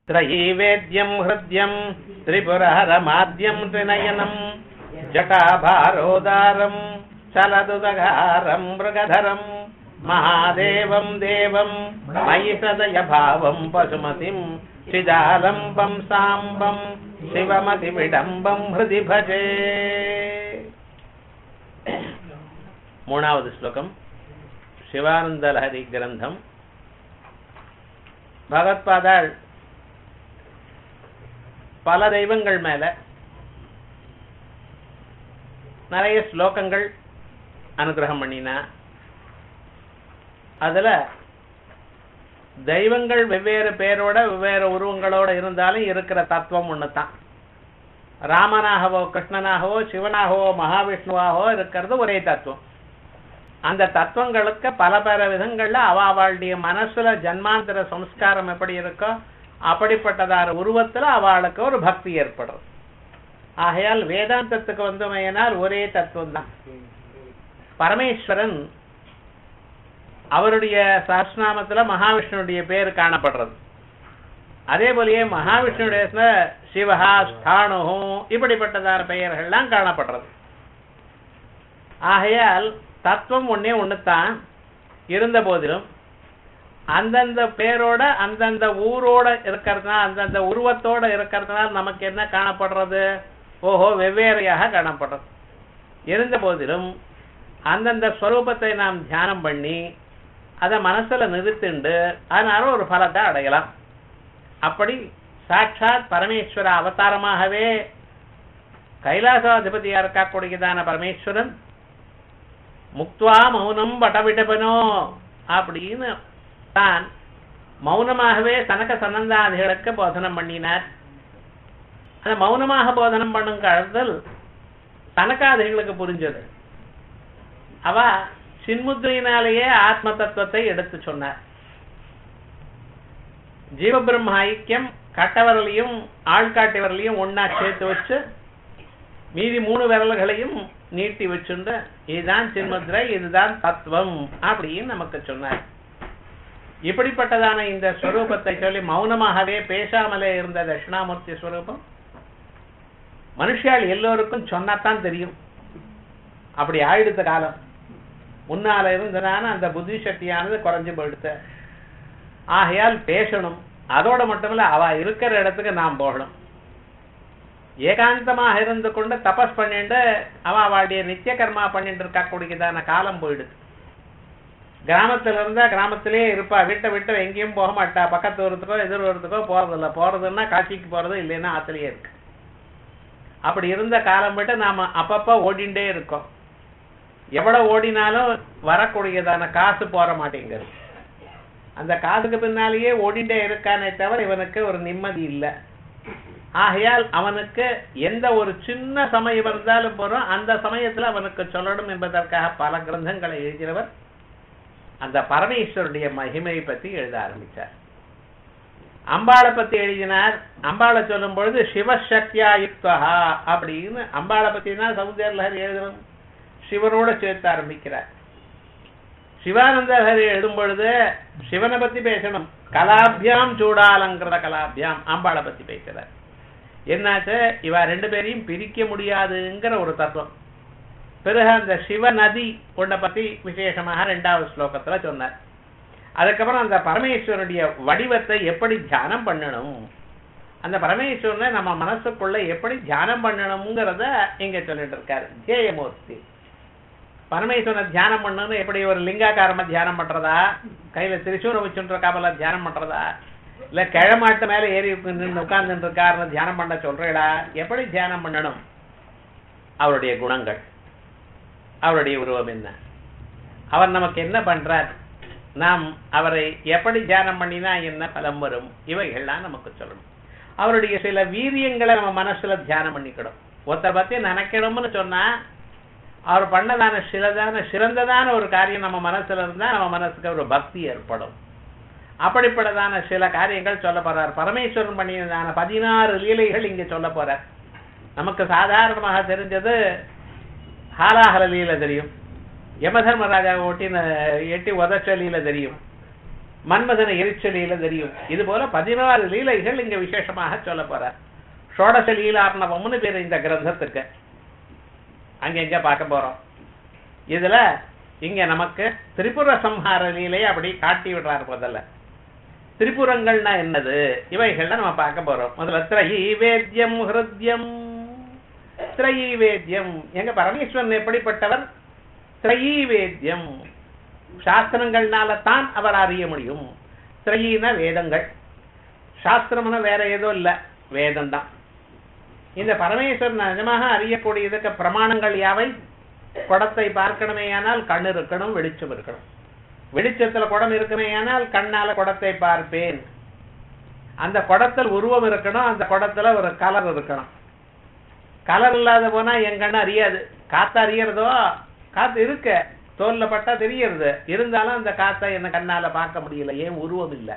त्रयीवेद्यम् हृद्यम् त्रिपुरहरमाद्यम् त्रिनयनम् जटाभारोदारम् चलदुदगारम् मृगधरम् महादेवम् देवम् मयि सदयभावम् पशुमतिम् चिदालम्बम् साम्बम् शिवमतिविडम्बम् हृदि भजे மூணாவது ஸ்லோகம் சிவானந்த லஹரி கிரந்தம் பகவத்பாதாள் பல தெய்வங்கள் மேல நிறைய ஸ்லோகங்கள் அனுகிரகம் பண்ணினா அதுல தெய்வங்கள் வெவ்வேறு பேரோட வெவ்வேறு உருவங்களோட இருந்தாலும் இருக்கிற தத்துவம் ஒண்ணுதான் ராமனாகவோ கிருஷ்ணனாகவோ சிவனாகவோ மகாவிஷ்ணுவாகவோ இருக்கிறது ஒரே தத்துவம் அந்த தத்துவங்களுக்கு பல பல விதங்கள்ல அவாவாளுடைய மனசுல ஜன்மாந்திர சம்ஸ்காரம் எப்படி இருக்கோ அப்படிப்பட்டதான உருவத்துல அவளுக்கு ஒரு பக்தி ஏற்படும் ஆகையால் வேதாந்தத்துக்கு வந்தமையினால் ஒரே தத்துவம் தான் பரமேஸ்வரன் அவருடைய சஹஸ்நாமத்துல மகாவிஷ்ணுடைய பேர் காணப்படுறது அதே போலயே மகாவிஷ்ணுடைய சிவஹா ஸ்தானு இப்படிப்பட்டதான பெயர்கள்லாம் காணப்படுறது ஆகையால் தத்துவம் ஒன்னே ஒண்ணுதான் இருந்த போதிலும் அந்தந்த பேரோட அந்தந்த ஊரோட இருக்கிறதுனால அந்தந்த உருவத்தோட இருக்கிறதுனால நமக்கு என்ன காணப்படுறது ஓஹோ வெவ்வேறையாக காணப்படுறது இருந்த போதிலும் அந்தந்த ஸ்வரூபத்தை நாம் தியானம் பண்ணி அதை மனசுல நிறுத்திண்டு அதனால ஒரு பலத்தை அடையலாம் அப்படி சாட்சாத் பரமேஸ்வர அவதாரமாகவே கைலாசாதிபதியா இருக்கக்கூடியதான பரமேஸ்வரன் முக்துவா மௌனம் வடவிடபனோ அப்படின்னு தான் மௌனமாகவே தனக்க சனந்தாதிகளுக்கு போதனம் பண்ணினார் அந்த மௌனமாக போதனம் பண்ணும் காலத்தில் தனக்காதிகளுக்கு புரிஞ்சது அவ சின்முத்திரையினாலேயே ஆத்ம தத்துவத்தை எடுத்து சொன்னார் ஜீவபிரம்ம ஐக்கியம் கட்டவரலையும் ஆள்காட்டிவரலையும் ஒன்னா சேர்த்து வச்சு மீதி மூணு விரல்களையும் நீட்டி வச்சுண்டு இதுதான் சின்முத்திரை இதுதான் தத்துவம் அப்படின்னு நமக்கு சொன்னார் இப்படிப்பட்டதான இந்த ஸ்வரூபத்தை சொல்லி மௌனமாகவே பேசாமலே இருந்த தட்சிணாமூர்த்தி ஸ்வரூபம் மனுஷால் எல்லோருக்கும் சொன்னாதான் தெரியும் அப்படி ஆயிடுத்த காலம் முன்னால இருந்ததான அந்த புத்தி சக்தியானது குறைஞ்சு போயிடுத்த ஆகையால் பேசணும் அதோட மட்டுமில்ல அவ இருக்கிற இடத்துக்கு நாம் போகணும் ஏகாந்தமாக இருந்து கொண்டு தபஸ் பண்ணிட்டு அவ அவளுடைய நித்திய கர்மா பண்ணிட்டு இருக்கா கூடியதான காலம் போயிடுது கிராமத்துல இருந்தா கிராமத்திலே இருப்பா வீட்டை விட்டு எங்கேயும் போக மாட்டா பக்கத்து ஊரத்துக்கோ எதிர் ஊரத்துக்கோ போறது இல்ல போறதுன்னா காட்சிக்கு போறது இல்லைன்னா ஆத்திலேயே இருக்கு அப்படி இருந்த காலம் விட்டு நாம அப்பப்ப ஓடிண்டே இருக்கோம் எவ்வளவு ஓடினாலும் வரக்கூடியதான காசு போற மாட்டேங்குது அந்த காசுக்கு பின்னாலேயே ஓடிண்டே இருக்கானே தவிர இவனுக்கு ஒரு நிம்மதி இல்லை ஆகையால் அவனுக்கு எந்த ஒரு சின்ன சமயம் இருந்தாலும் போறோம் அந்த சமயத்துல அவனுக்கு சொல்லணும் என்பதற்காக பல கிரந்தங்களை எழுதினவர் அந்த பரமேஸ்வருடைய மகிமையை பத்தி எழுத ஆரம்பிச்சார் அம்பாளை பத்தி எழுதினார் அம்பாளை சொல்லும் பொழுது சிவசக்தியா யுக்தா அப்படின்னு அம்பாளை பத்தினா சௌந்தர்லஹரி எழுதணும் சிவனோட சேர்த்து ஆரம்பிக்கிறார் சிவானந்தஹரி எழுதும் பொழுது சிவனை பத்தி பேசணும் கலாபியாம் சூடாலங்கிற கலாபியாம் அம்பாளை பத்தி பேசுறார் என்னாச்சு இவ ரெண்டு பேரையும் பிரிக்க முடியாதுங்கிற ஒரு தத்துவம் பிறகு அந்த சிவ நதி ஒன்றை பத்தி விசேஷமாக ரெண்டாவது ஸ்லோகத்துல சொன்னார் அதுக்கப்புறம் அந்த பரமேஸ்வரனுடைய வடிவத்தை எப்படி தியானம் பண்ணணும் அந்த பரமேஸ்வரனை நம்ம மனசுக்குள்ள எப்படி தியானம் பண்ணணுங்கிறத இங்க சொல்லிட்டு இருக்காரு ஜேயமூர்த்தி பரமேஸ்வரனை தியானம் பண்ணணும் எப்படி ஒரு லிங்காக்காரமா தியானம் பண்றதா கையில திரிசூரம் வச்சுட்டு இருக்காமல தியானம் பண்றதா இல்ல கிழமாட்டு மேல ஏறி நின்று உட்கார்ந்து இருக்காருன்னு தியானம் பண்ண சொல்றேடா எப்படி தியானம் பண்ணணும் அவருடைய குணங்கள் அவருடைய உருவம் என்ன அவர் நமக்கு என்ன பண்றார் நாம் அவரை எப்படி தியானம் பண்ணினா என்ன பலம் வரும் இவைகள்லாம் நமக்கு சொல்லணும் அவருடைய சில வீரியங்களை நம்ம மனசுல தியானம் பண்ணிக்கணும் ஒருத்தரை பத்தி நினைக்கணும்னு சொன்னா அவர் பண்ணதான சிலதான சிறந்ததான ஒரு காரியம் நம்ம மனசுல இருந்தா நம்ம மனசுக்கு ஒரு பக்தி ஏற்படும் அப்படிப்பட்டதான சில காரியங்கள் சொல்ல போறார் பரமேஸ்வரன் பண்ணியதான பதினாறு லீலைகள் இங்க சொல்ல போறார் நமக்கு சாதாரணமாக தெரிஞ்சது ஹாலாஹல லீல தெரியும் யமதர்மராஜா ஒட்டி எட்டி உதச்சலியில தெரியும் மன்மதன எரிச்சலியில தெரியும் இது போல பதினாறு லீலைகள் இங்க விசேஷமாக சொல்ல போறார் ஷோடச லீலார்ணவம்னு பேர் இந்த கிரந்தத்துக்கு அங்க எங்க பார்க்க போறோம் இதுல இங்க நமக்கு திரிபுர சம்ஹார லீலை அப்படி காட்டி விடுறாரு முதல்ல திரிபுரங்கள்னா என்னது இவைகள்ல நம்ம பார்க்க போறோம் முதல்ல திரையி வேத்யம் ஹிருத்யம் திரையி வேத்யம் எங்க பரமேஸ்வரன் எப்படிப்பட்டவர் திரையி வேத்யம் சாஸ்திரங்கள்னால தான் அவர் அறிய முடியும் திரையின வேதங்கள் சாஸ்திரம்னா வேற ஏதோ இல்ல வேதம் தான் இந்த பரமேஸ்வரன் நிஜமாக அறியக்கூடியதுக்கு பிரமாணங்கள் யாவை குடத்தை பார்க்கணுமேயானால் கண் இருக்கணும் வெளிச்சம் இருக்கணும் வெளிச்சத்துல குடம் இருக்குமேயானால் கண்ணால குடத்தை பார்ப்பேன் அந்த குடத்தில் உருவம் இருக்கணும் அந்த குடத்துல ஒரு கலர் இருக்கணும் கலர் இல்லாத போனா என் கண்ணு அறியாது காத்து அறியறதோ காத்து இருக்க தோல்ல பட்டா தெரியறது இருந்தாலும் அந்த காத்தை என்ன கண்ணால பார்க்க முடியல ஏன் உருவம் இல்ல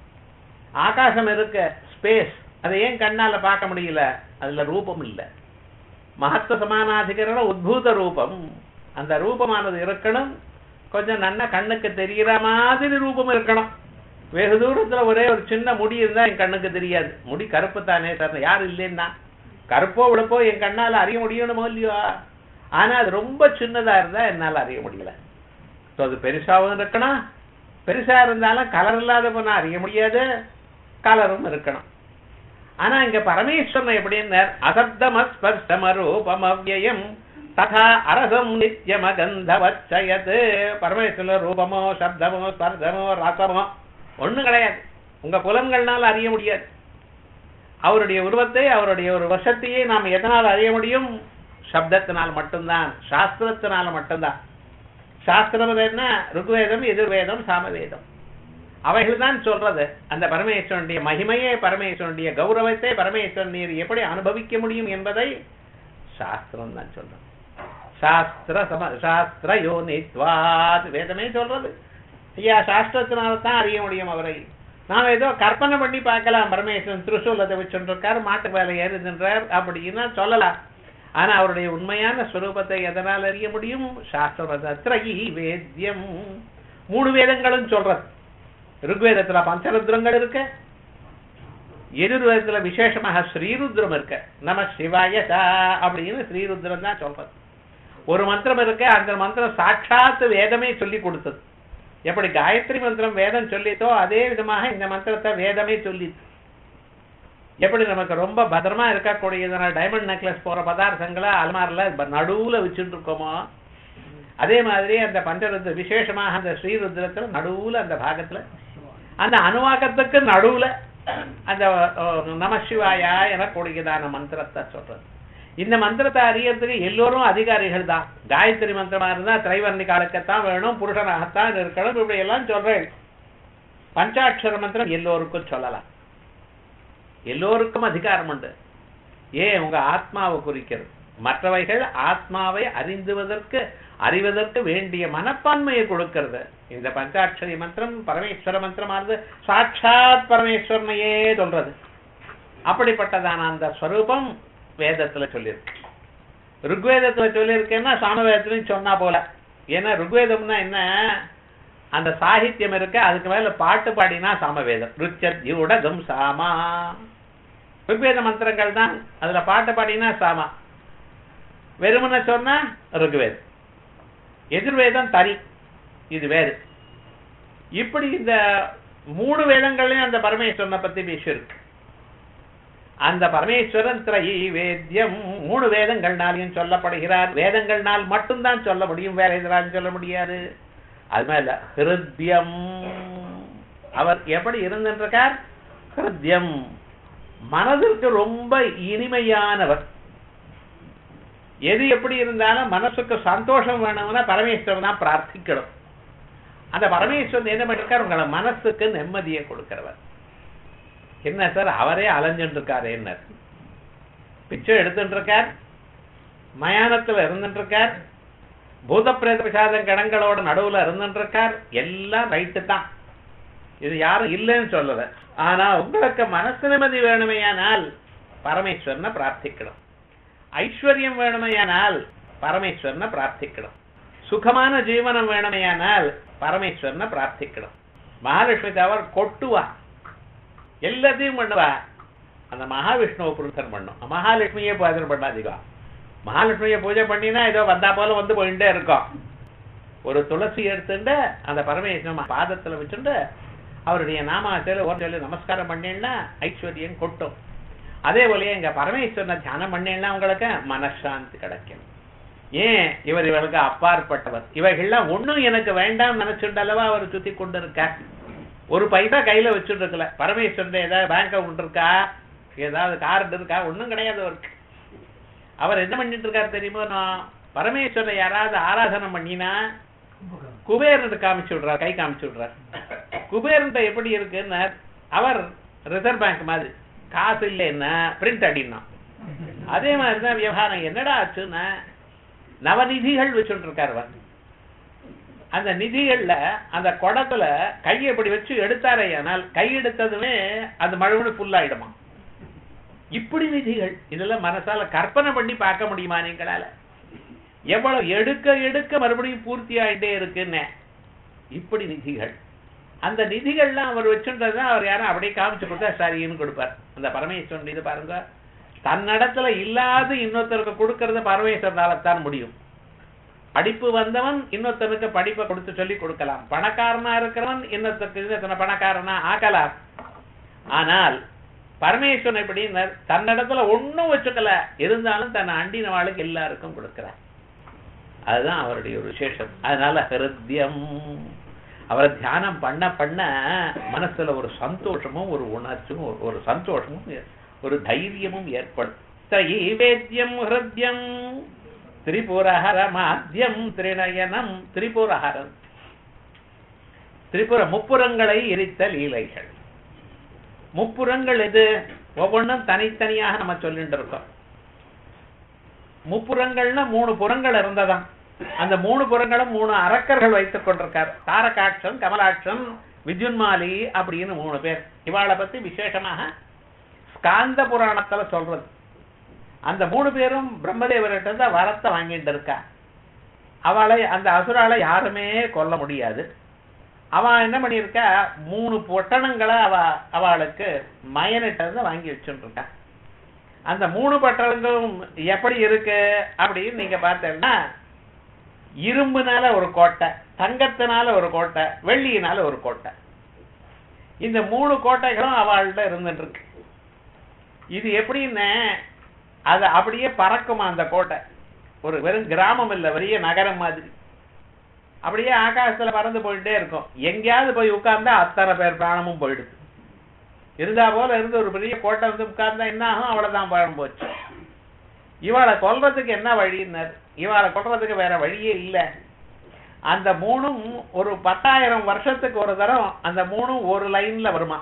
ஆகாசம் இருக்க ஸ்பேஸ் அதை ஏன் கண்ணால பார்க்க முடியல அதுல ரூபம் இல்ல மகத்துவ சமானாதிகரண உத்பூத ரூபம் அந்த ரூபமானது இருக்கணும் கொஞ்சம் நன்னா கண்ணுக்கு தெரியற மாதிரி ரூபம் இருக்கணும் வெகு தூரத்துல ஒரே ஒரு சின்ன முடி இருந்தா என் கண்ணுக்கு தெரியாது முடி கருப்பு தானே சார் யார் இல்லைன்னா கருப்போ விழுப்போ என் கண்ணால அறிய முடியணுமோ இல்லையோ ஆனா அது ரொம்ப சின்னதா இருந்தா என்னால அறிய முடியல So, அது பெருசாவும் இருக்கணும் பெருசா இருந்தாலும் கலர் இல்லாத போனா அறிய முடியாது கலரும் இருக்கணும் ஆனா இங்க பரமேஸ்வரன் எப்படின்னார் அசப்தமஸ்பர்ஷமரூபம் அவ்யயம் ததா அரசம் நித்தியமகந்தவச்சயத் பரமேஸ்வரன் ரூபமோ சப்தமோ ஸ்பர்சமோ ரசமோ ஒண்ணும் கிடையாது உங்க புலன்கள்னால அறிய முடியாது அவருடைய உருவத்தை அவருடைய ஒரு வசத்தையே நாம் எதனால் அறிய முடியும் சப்தத்தினால் மட்டும்தான் சாஸ்திரத்தினால மட்டும்தான் சாஸ்திரம் என்ன ருக்வேதம் எதிர்வேதம் சாமவேதம் அவைகள் தான் சொல்றது அந்த பரமேஸ்வரனுடைய மகிமையே பரமேஸ்வரனுடைய கௌரவத்தை பரமேஸ்வரன் நீர் எப்படி அனுபவிக்க முடியும் என்பதை சாஸ்திரம் தான் சொல்றது சாஸ்திர சம சாஸ்திர யோனித்வாத் வேதமே சொல்றது ஐயா சாஸ்திரத்தினால தான் அறிய முடியும் அவரை நாம் ஏதோ கற்பனை பண்ணி பார்க்கலாம் பரமேஸ்வரன் திருசூலத்தை வச்சுருக்கார் மாட்டு வேலை ஏறுகின்றார் அப்படின்னா சொல்லலாம் ஆனா அவருடைய உண்மையான ஸ்வரூபத்தை எதனால் அறிய முடியும் சாஸ்திரமதி வேத்தியம் மூணு வேதங்களும் சொல்றது ருக்வேதத்துல பஞ்சருத்ரங்கள் இருக்கு எதிர்வேதத்துல விசேஷமாக ஸ்ரீருத்ரம் இருக்கு நம சிவாய சா அப்படின்னு ஸ்ரீருத்ரம் தான் சொல்றது ஒரு மந்திரம் இருக்கு அந்த மந்திரம் சாட்சாத் வேதமே சொல்லி கொடுத்தது எப்படி காயத்ரி மந்திரம் வேதம் சொல்லித்தோ அதே விதமாக இந்த மந்திரத்தை வேதமே சொல்லித்து எப்படி நமக்கு ரொம்ப பத்திரமா இருக்கக்கூடியதுனா டைமண்ட் நெக்லஸ் போற பதார்த்தங்களை அலமாரில நடுவுல வச்சுட்டு இருக்கோமோ அதே மாதிரி அந்த பஞ்சருத்ர விசேஷமாக அந்த ஸ்ரீருத்ரத்துல நடுவுல அந்த பாகத்துல அந்த அணுவாக்கத்துக்கு நடுவுல அந்த நமசிவாயா எனக்கூடியதான மந்திரத்தை சொல்றது இந்த மந்திரத்தை அறியறதுக்கு எல்லோரும் அதிகாரிகள் தான் காயத்ரி மந்திரமா இருந்தா திரைவர்ணி காலக்கத்தான் வேணும் புருஷனாகத்தான் இருக்கணும் இப்படி எல்லாம் சொல்றேன் பஞ்சாட்சர மந்திரம் எல்லோருக்கும் சொல்லலாம் எல்லோருக்கும் அதிகாரம் உண்டு ஏன் உங்க ஆத்மாவை குறிக்கிறது மற்றவைகள் ஆத்மாவை அறிந்துவதற்கு அறிவதற்கு வேண்டிய மனப்பான்மையை கொடுக்கிறது இந்த பஞ்சாட்சரி மந்திரம் பரமேஸ்வர மந்திரமானது சாட்சாத் பரமேஸ்வரனையே சொல்றது அப்படிப்பட்டதான அந்த ஸ்வரூபம் வேதத்துல சொல்லியிருக்கு ருக்வேதத்துல சொல்லியிருக்கேன்னா சாமவேதத்துலையும் சொன்னா போல ஏன்னா ருக்வேதம்னா என்ன அந்த சாகித்யம் இருக்க அதுக்கு மேல பாட்டு பாடினா சாமவேதம் ருச்சத்யூடகம் சாமா ருக்வேத மந்திரங்கள் தான் அதுல பாட்டு பாடினா சாமா வெறுமன சொன்னா ருக்வேதம் எதிர்வேதம் தனி இது வேறு இப்படி இந்த மூணு வேதங்களையும் அந்த பரமேஸ்வரனை பத்தி பேசியிருக்கு அந்த பரமேஸ்வரன் திரை வேத்தியம் மூணு வேதங்கள்னாலையும் சொல்லப்படுகிறார் வேதங்கள்னால் மட்டும்தான் சொல்ல முடியும் வேற எதிராலும் சொல்ல முடியாது அது மேல ஹிருத்யம் அவர் எப்படி இருந்திருக்கார் ஹிருத்யம் மனதிற்கு ரொம்ப இனிமையானவர் எது எப்படி இருந்தாலும் மனசுக்கு சந்தோஷம் வேணும்னா பரமேஸ்வரன் தான் பிரார்த்திக்கணும் அந்த பரமேஸ்வரன் என்ன பண்ணிருக்கார் உங்களை மனசுக்கு நிம்மதியை கொடுக்கிறவர் என்ன சார் அவரே அலைஞ்சுட்டு இருக்காரு என்ன பிச்சை எடுத்துட்டு இருக்கார் மயானத்துல இருந்துட்டு இருக்கார் பூத பிரேத பிரசாதம் கணங்களோட நடுவுல இருந்துட்டு இருக்கார் எல்லாம் ரைட்டு தான் இது யாரும் இல்லைன்னு சொல்லல ஆனா உங்களுக்கு மனசு நிம்மதி வேணுமையானால் பரமேஸ்வரனை பிரார்த்திக்கணும் ஐஸ்வர்யம் வேணுமையானால் பரமேஸ்வரனை பிரார்த்திக்கணும் சுகமான ஜீவனம் வேணுமையானால் பரமேஸ்வரனை பிரார்த்திக்கணும் மகாலட்சுமி தவிர கொட்டுவா எல்லாத்தையும் பண்ணுவா அந்த மகாவிஷ்ணுவை புருஷன் பண்ணும் மகாலட்சுமியே பூஜை பண்ணாதீங்க மகாலட்சுமியை பூஜை பண்ணினா ஏதோ வந்தா போல வந்து போயிட்டே இருக்கும் ஒரு துளசி எடுத்துட்டு அந்த பரமேஸ்வரன் பாதத்துல வச்சுட்டு அவருடைய நாமாச்சல ஒரு சொல்லி நமஸ்காரம் பண்ணீங்கன்னா ஐஸ்வர்யம் கொட்டும் அதே போலயே எங்க பரமேஸ்வரனை தியானம் பண்ணீங்கன்னா உங்களுக்கு மனசாந்தி கிடைக்கும் ஏன் இவர் இவருக்கு அப்பாற்பட்டவர் இவைகள்லாம் ஒண்ணும் எனக்கு வேண்டாம் நினைச்சுண்டல்லவா அவர் சுத்தி கொண்டு இருக்கார் ஒரு பைசா கையில வச்சுட்டு இருக்கல பரமேஸ்வரன் ஏதாவது பேங்க் அக்கவுண்ட் இருக்கா ஏதாவது கார்டு இருக்கா ஒண்ணும் கிடையாது அவருக்கு அவர் என்ன பண்ணிட்டு இருக்காரு தெரியுமா நான் பரமேஸ்வரனை யாராவது ஆராதனை பண்ணினா குபேரனுக்கு காமிச்சு விடுறார் கை காமிச்சு விடுறார் குபேரன்ட்ட எப்படி இருக்குன்னு அவர் ரிசர்வ் பேங்க் மாதிரி காசு இல்லைன்னா பிரிண்ட் அடினா அதே மாதிரி தான் விவகாரம் என்னடா ஆச்சுன்னா நவநிதிகள் வச்சுட்டு இருக்காரு அவர் அந்த நிதிகள்ல அந்த குடத்துல கையை இப்படி வச்சு எடுத்தாரே ஆனால் கை எடுத்ததுமே அது மறுபடியும் ஃபுல் ஆயிடுமா இப்படி நிதிகள் இதெல்லாம் மனசால கற்பனை பண்ணி பார்க்க முடியுமா நீங்களால எவ்வளவு எடுக்க எடுக்க மறுபடியும் பூர்த்தி ஆயிட்டே இருக்குன்னு இப்படி நிதிகள் அந்த நிதிகள்லாம் அவர் வச்சுன்றதுதான் அவர் யாரும் அப்படியே காமிச்சு கொடுத்தா சரின்னு கொடுப்பார் அந்த பரமேஸ்வரன் இது பாருங்க தன்னிடத்துல இல்லாத இன்னொருத்தருக்கு கொடுக்கறது பரமேஸ்வரனால தான் முடியும் படிப்பு வந்தவன் இன்னொருத்தனுக்கு படிப்பை கொடுத்து சொல்லி கொடுக்கலாம் பணக்காரனா இருக்கிறவன் இன்னொருத்தருக்கு இன்னொருத்தனை பணக்காரனா ஆக்கலாம் ஆனால் பரமேஸ்வரன் எப்படின்னு தன்னிடத்துல ஒண்ணும் வச்சுக்கல இருந்தாலும் தன்னை அண்டின வாழ்க்கை எல்லாருக்கும் கொடுக்கிறார் அதுதான் அவருடைய ஒரு விசேஷம் அதனால ஹிருத்யம் அவரை தியானம் பண்ண பண்ண மனசுல ஒரு சந்தோஷமும் ஒரு உணர்ச்சியும் ஒரு- ஒரு சந்தோஷமும் ஏ- ஒரு தைரியமும் ஏற்படும் தைவேத்தியம் ஹிருத்யம் திரிபுரஹர மாத்தியம் திரிநயனம் திரிபுரஹரம் திரிபுர முப்புறங்களை எரித்த லீலைகள் முப்புறங்கள் எது ஒவ்வொன்றும் தனித்தனியாக நம்ம சொல்லிட்டு இருக்கோம் முப்புறங்கள்னா மூணு புறங்கள் இருந்ததாம் அந்த மூணு புறங்களும் மூணு அரக்கர்கள் வைத்துக் கொண்டிருக்கார் தாரகாட்சன் கமலாட்சன் விஜுன்மாலி அப்படின்னு மூணு பேர் இவாளை பத்தி விசேஷமாக ஸ்காந்த புராணத்துல சொல்றது அந்த மூணு பேரும் பிரம்மதேவர்கிட்ட இருந்து வரத்தை வாங்கிட்டு இருக்கா அவளை அந்த அசுராலை யாருமே கொல்ல முடியாது அவ என்ன பண்ணியிருக்கா மூணு பொட்டணங்களை அவ அவளுக்கு மயனிட்ட இருந்து வாங்கி வச்சுட்டு இருக்கா அந்த மூணு பட்டணங்களும் எப்படி இருக்கு அப்படின்னு நீங்க பார்த்தீங்கன்னா இரும்புனால ஒரு கோட்டை தங்கத்தினால ஒரு கோட்டை வெள்ளியினால ஒரு கோட்டை இந்த மூணு கோட்டைகளும் அவள்கிட்ட இருந்துட்டு இருக்கு இது எப்படின்னு அது அப்படியே பறக்குமா அந்த கோட்டை ஒரு வெறும் கிராமம் இல்ல பெரிய நகரம் மாதிரி அப்படியே ஆகாசத்துல பறந்து போயிட்டே இருக்கும் எங்கேயாவது போய் உட்கார்ந்தா அத்தனை பேர் பிராணமும் போயிடுது இருந்தா போல இருந்து ஒரு பெரிய கோட்டை வந்து உட்கார்ந்தா என்ன ஆகும் அவ்வளவுதான் பழம் போச்சு இவாளை கொல்றதுக்கு என்ன வழின்னார் இவாளை கொல்றதுக்கு வேற வழியே இல்ல அந்த மூணும் ஒரு பத்தாயிரம் வருஷத்துக்கு ஒரு தரம் அந்த மூணும் ஒரு லைன்ல வருமா